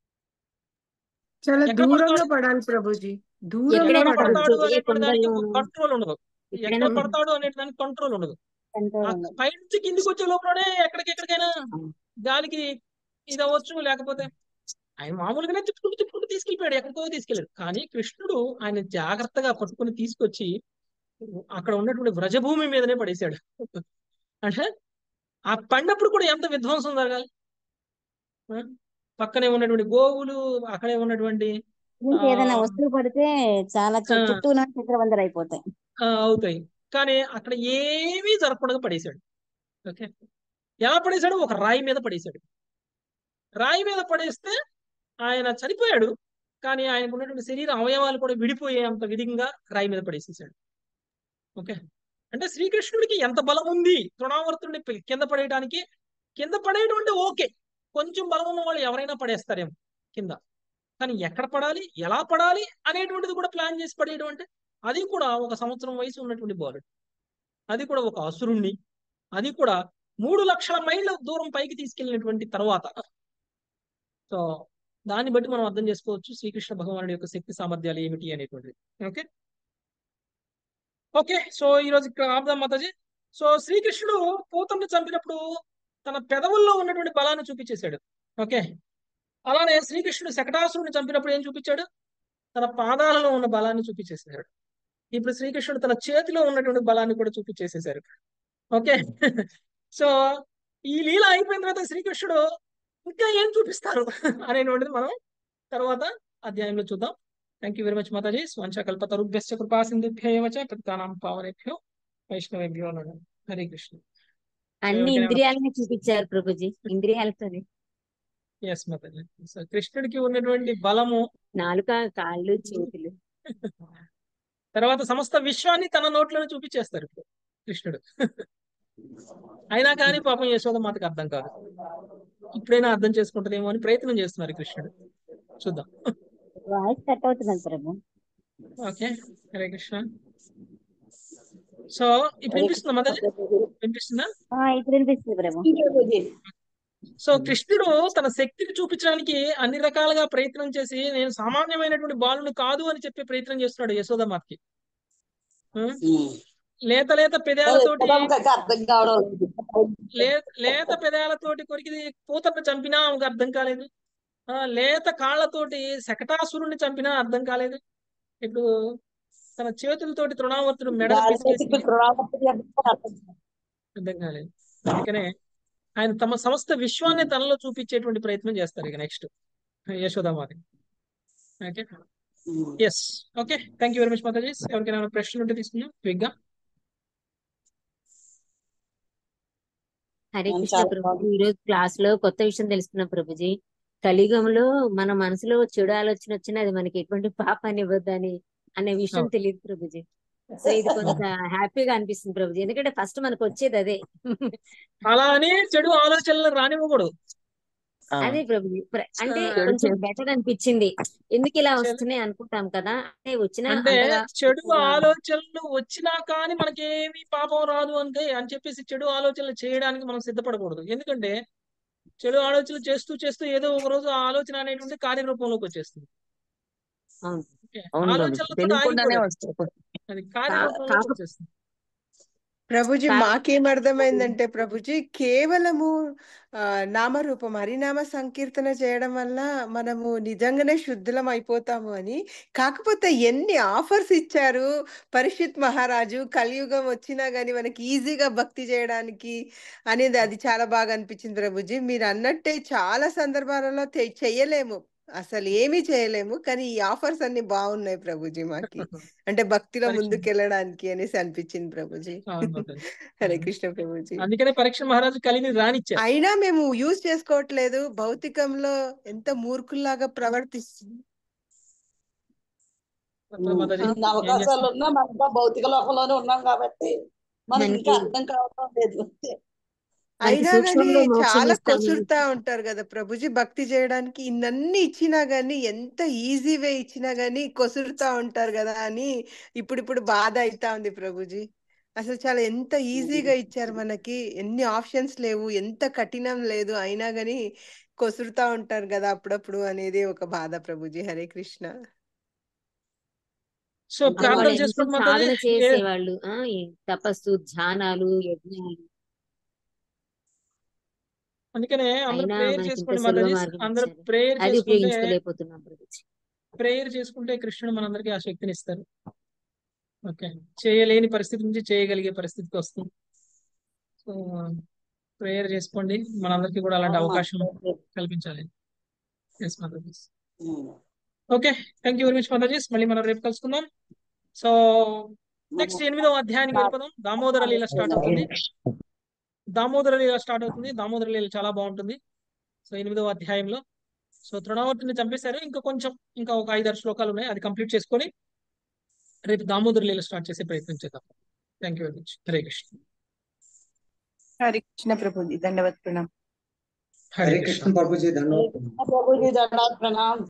Speaker 8: చాలా
Speaker 1: ఎక్కడ
Speaker 8: దూరంగా
Speaker 1: పడతాడు
Speaker 8: పడాలి ప్రభుజీ దూరంగా
Speaker 1: ఎక్కడ
Speaker 8: పడాలి
Speaker 1: పడతాడు అనేటువంటి దానికి
Speaker 11: కొండల్లోనూ,
Speaker 1: కంట్రోల్ ఉండదు ఎక్కడ
Speaker 11: ఎక్కడైనా
Speaker 1: పడతాడు అనే దానికి కంట్రోల్ ఉండదు
Speaker 9: కంట్రోల్
Speaker 1: ఆ
Speaker 9: ఉండదు
Speaker 1: పైనుంచి కిందికి వచ్చే లోపలనే ఎక్కడికి ఎక్కడికైనా గాలికి ఇది అవ్వచ్చు లేకపోతే ఆయన మామూలుగానే తిప్పుకుంటూ తిప్పుకుంటూ తీసుకెళ్ళిపోయాడు ఎక్కడికో తీసుకెళ్ళాడు కానీ కృష్ణుడు ఆయన జాగ్రత్తగా పట్టుకుని తీసుకొచ్చి అక్కడ ఉన్నటువంటి వ్రజభూమి మీదనే పడేశాడు అంటే ఆ పడినప్పుడు కూడా ఎంత విధ్వంసం జరగాలి ఆ? పక్కనే ఉన్నటువంటి గోవులు అక్కడే ఉన్నటువంటి
Speaker 9: దీనికి ఏదైనా
Speaker 1: ఆ
Speaker 9: వస్తువు పడితే చాలా చు-
Speaker 1: ఆ,
Speaker 9: చుట్టూ ఉన్న చిత్రవందర అయిపోతాయి
Speaker 1: ఆ, అవుతాయి కానీ అక్కడ ఏమీ జరగకుండా పడేశాడు ఓకే ఎలా పడేశాడు ఒక రాయి మీద పడేశాడు రాయి మీద పడేస్తే ఆయన చనిపోయాడు కానీ ఆయనకు ఉన్నటువంటి శరీర అవయవాలు కూడా విడిపోయే అంత విధంగా రాయి మీద పడేసేసాడు ఓకే అంటే శ్రీకృష్ణుడికి ఎంత బలం ఉంది తృణావర్తుడిని పి- కింద పడేయడానికి కింద పడేయడం అంటే ఓకే కొంచెం బలం ఉన్న వాళ్ళు ఎవరైనా పడేస్తారేమో కింద కానీ ఎక్కడ పడాలి ఎలా పడాలి అనేటువంటిది కూడా ప్లాన్ చేసి పడేయడం అంటే అది కూడా ఒక సంవత్సరం వయసు ఉన్నటువంటి బాలుడు అది కూడా ఒక అసురుణ్ణి అది కూడా మూడు లక్షల మైళ్ళ దూరం పైకి తీసుకెళ్ళినటువంటి తర్వాత సో దాన్ని బట్టి మనం అర్థం చేసుకోవచ్చు శ్రీకృష్ణ భగవానుడి యొక్క శక్తి సామర్థ్యాలు ఏమిటి అనేటువంటిది ఓకే ఓకే సో ఈ రోజు ఇక్కడ ఆపుదాం మాతాజీ సో శ్రీకృష్ణుడు పూతను చంపినప్పుడు తన పెదవుల్లో ఉన్నటువంటి బలాన్ని చూపించేశాడు ఓకే అలానే శ్రీకృష్ణుడు శకటాసురుని చంపినప్పుడు ఏం చూపించాడు తన పాదాలలో ఉన్న బలాన్ని చూపించేసాడు ఇప్పుడు శ్రీకృష్ణుడు తన చేతిలో ఉన్నటువంటి బలాన్ని కూడా చూపించేసేసారు ఓకే సో ఈ లీల అయిపోయిన తర్వాత శ్రీకృష్ణుడు ఇంకా ఏం చూపిస్తారు అనేటువంటిది మనం తర్వాత అధ్యాయంలో చూద్దాం thank you very much Mataji స్వంచకల్పతరుభ్యశ్చ కృపా సింధుభ్యేవ చ ప్రతానాం పావనేభ్యో వైష్ణవేభ్యో నమః హరే కృష్ణ
Speaker 11: అన్ని
Speaker 1: ఎవరికైనా
Speaker 11: ఇంద్రియాలని చూపించారు ప్రభుజీ ఇంద్రియాలతోనే
Speaker 1: ఎస్ మాతాజీ సో కృష్ణుడికి ఉన్నటువంటి బలము
Speaker 11: నాలుక కాళ్ళు చేతులు
Speaker 1: తర్వాత సమస్త విశ్వాన్ని తన నోట్లోనే చూపించేస్తారు ఇప్పుడు కృష్ణుడు అయినా కానీ పాపం యశోద మాతకు అర్థం కాదు ఇప్పుడైనా అర్థం చేసుకుంటుందేమో అని ప్రయత్నం చేస్తున్నారు కృష్ణుడు చూద్దాం
Speaker 9: వాయిస్ కట్ అవుతున్నది ప్రభు
Speaker 1: ఓకే హరే కృష్ణ సో ఇప్పుడు వినిపిస్తుందా మాతాజీ వినిపిస్తుందా
Speaker 9: ఆ, ఇప్పుడు వినిపిస్తుంది ప్రభు
Speaker 1: సో కృష్ణుడు తన శక్తిని చూపించడానికి అన్ని రకాలుగా ప్రయత్నం చేసి నేను సామాన్యమైనటువంటి బాలుని కాదు అని చెప్పే ప్రయత్నం చేస్తున్నాడు యశోదమాతకి ఉం? లేత లేత పెదాలతోటి
Speaker 7: యశోదమ్మకైతే అర్థం కావడం లేదు
Speaker 1: లే- లేత పెదాలతోటి కొరికి పూతను చంపినా ఆమెకు అర్థం కాలేదు ఆ, లేత కాళ్ళతోటి శకటాసురుణ్ణి చంపినా అర్థం కాలేదు ఇప్పుడు తన చేతులతోటి తృణావర్తుడు మెడ పిసికేసి
Speaker 7: గాలికి తృణావర్తుడి అర్థం అర్థం కాదు.
Speaker 1: అర్థం కాలేదు అందుకనే ఆయన తమ సమస్త విశ్వాన్ని తనలో చూపించేటువంటి ప్రయత్నం చేస్తారు ఇక నెక్స్ట్ యశోదామాది okay yes okay thank you very much Mataji ఎవరికైనా ఏమైనా ప్రశ్నలు ఉంటే తీసుకుందాం క్విక్ గా
Speaker 11: హరే
Speaker 7: అవును,
Speaker 11: కృష్ణ
Speaker 7: చాలా
Speaker 11: ప్రభుజీ ఈ రోజు క్లాస్ లో కొత్త విషయం తెలుసుకున్నాం ప్రభుజీ కలియుగంలో మన మనసులో చెడు ఆలోచన వచ్చినా అది మనకి ఎటువంటి పాపాన్ని ఇవ్వద్దని అనే విషయం
Speaker 1: అవును.
Speaker 11: తెలియదు ప్రభుజీ సో ఇది కొంత హ్యాపీగా అనిపిస్తుంది ప్రభుజీ ఎందుకంటే ఫస్ట్ మనకు వచ్చేది అదే
Speaker 1: అలా అని చెడు ఆలోచనలు రానివ్వకూడదు
Speaker 11: అదే ప్రభుజీ ప్ర- అంటే
Speaker 1: ఆ,
Speaker 11: కొంచెం బెటర్ అనిపించింది ఎందుకు ఇలా
Speaker 1: చెడు-
Speaker 11: వస్తున్నాయి అనుకుంటాం కదా అంటే వచ్చినా
Speaker 1: అంటే
Speaker 11: అంతగా
Speaker 1: చెడు
Speaker 11: ఎక్కువగా
Speaker 1: ఆలోచనలు వచ్చినా కానీ మనకేమీ పాపం రాదు అంటే అని చెప్పేసి చెడు ఆలోచనలు చేయడానికి మనం సిద్ధపడకూడదు ఎందుకంటే చెడు ఆలోచనలు చేస్తూ చేస్తూ ఏదో ఒక రోజు ఆ ఆలోచన అనేటువంటి కార్యరూపంలోకి వచ్చేస్తుంది
Speaker 11: అవును
Speaker 1: ఓకే.
Speaker 5: అవును బాబు
Speaker 1: ఆలోచనలతో
Speaker 5: తెలియకుండానే
Speaker 1: ఆగిపోలేదు
Speaker 5: వస్తాయి
Speaker 1: అది
Speaker 11: కా-
Speaker 1: కార్యరూపంలోకి
Speaker 11: కాక
Speaker 1: వచ్చేస్తుంది
Speaker 6: ప్రభుజీ
Speaker 11: కా-
Speaker 6: మాకేం అర్థమైందంటే ప్రభుజీ కేవలము ఆ, నామరూపం హరినామ సంకీర్తన చేయడం వల్ల మనము నిజంగానే శుద్ధులం అయిపోతాము అని కాకపోతే ఎన్ని ఆఫర్స్ ఇచ్చారు పరీక్షిత్ మహారాజు కలియుగం వచ్చినా గానీ మనకి ఈజీగా భక్తి చేయడానికి అనేది అది చాలా బాగా అనిపించింది ప్రభుజీ మీరు అన్నట్టే చాలా సందర్భాలలో తె- చెయ్యలేము అసలు ఏమీ చేయలేము కానీ ఈ ఆఫర్స్ అన్ని బాగున్నాయి ప్రభుజీ మాకి అంటే భక్తిలో
Speaker 1: పరీక్ష
Speaker 6: ముందుకు వెళ్ళడానికి అనేసి అనిపించింది ప్రభుజీ
Speaker 1: అవును మాతాజీ.
Speaker 6: హరే
Speaker 1: అవును.
Speaker 6: కృష్ణ ప్రభుజీ
Speaker 1: అందుకనే పరీక్ష మహారాజు కలిని రానిచ్చారు
Speaker 6: అయినా మేము యూజ్ చేసుకోవట్లేదు భౌతికంలో ఎంత మూర్ఖుల్లాగా ప్రవర్తిస్తుంది
Speaker 1: మాతాజీ
Speaker 7: ఇన్ని
Speaker 1: ఏం
Speaker 7: అవకాశాలు
Speaker 1: చేస్తాం
Speaker 7: ఉన్నా మనం ఇంకా భౌతిక లోకంలోనే ఉన్నాం కాబట్టి మనకి ఇంకా
Speaker 11: మనకి
Speaker 7: అర్థం కావడం లేదు అంతే
Speaker 11: మనకి
Speaker 6: అయినా గానీ
Speaker 11: సూక్ష్మంలో మోక్షం
Speaker 6: చాలా
Speaker 11: ఇస్తాను
Speaker 6: కొసురుతా ఉంటారు కదా ప్రభుజీ భక్తి చేయడానికి ఇన్నన్ని ఇచ్చినా గానీ ఎంత ఈజీ వే ఇచ్చినా గానీ కొసురుతా ఉంటారు కదా అని ఇప్పుడిప్పుడు బాధ అయితా ఉంది ప్రభుజీ అసలు చాలా ఎంత ఈజీగా ఇచ్చారు మనకి ఎన్ని ఆప్షన్స్ లేవు ఎంత కఠినం లేదు అయినా గానీ కొసురుతా ఉంటారు కదా అప్పుడప్పుడు అనేది ఒక బాధ ప్రభుజీ హరే కృష్ణ
Speaker 1: సో
Speaker 11: అంటే
Speaker 1: ప్రార్థన
Speaker 11: వాళ్ళు ఎంతో
Speaker 1: చేసుకోండి మాతాజీ
Speaker 11: సాధన
Speaker 1: ఏ
Speaker 11: చేసేవాళ్ళు ఆ ఈ తపస్సు ధ్యానాలు యజ్ఞాలు
Speaker 1: అందుకనే అందరూ
Speaker 11: అయినా
Speaker 1: ప్రేయర్
Speaker 11: మనకి ఇంత
Speaker 1: చేసుకోండి
Speaker 11: సులభ
Speaker 1: మాతాజీ
Speaker 11: మార్గం
Speaker 1: అందరూ
Speaker 11: ఇచ్చారు
Speaker 1: ప్రేయర్
Speaker 11: అది
Speaker 1: చేసుకుంటే
Speaker 11: ఉపయోగించుకోలేకపోతున్నాం ప్రభుజీ
Speaker 1: ప్రేయర్ చేసుకుంటే కృష్ణుడు మనందరికీ ఆ శక్తిని ఇస్తారు ఓకే చేయలేని పరిస్థితి నుంచి చేయగలిగే పరిస్థితికి వస్తుంది సో ప్రేయర్ చేసుకోండి మనందరికీ కూడా అలాంటి
Speaker 7: అవును
Speaker 1: అవకాశం
Speaker 7: మాతాజీ.
Speaker 1: కల్పించాలి yes Mataji
Speaker 7: um.
Speaker 1: Okay thank you very much Mataji మళ్ళీ మనం రేపు కలుసుకుందాం సో నెక్స్ట్ ఎనిమిదవ అధ్యాయానికి వెళ్ళిపోదాం దామోదర లీల స్టార్ట్ అవుతుంది దామోదర లీల స్టార్ట్ అవుతుంది దామోదర లీల చాలా బాగుంటుంది సో ఎనిమిదవ అధ్యాయంలో సో తృణావర్తిని చంపేశారు ఇంకా కొంచెం ఇంకా ఒక ఐదారు శ్లోకాలు ఉన్నాయి అది కంప్లీట్ చేసుకొని రేపు దామోదర లీల స్టార్ట్ చేసే ప్రయత్నం చేద్దాం thank you very much Hare Krishna
Speaker 15: Hari Krishna Prabhuji దండవత్ ప్రణాం
Speaker 1: హరే
Speaker 16: हरे
Speaker 1: కృష్ణ
Speaker 16: कृष्ण प्रभु जी धन्यवाद
Speaker 7: ప్రభుజీ దండాత్ ప్రణామ్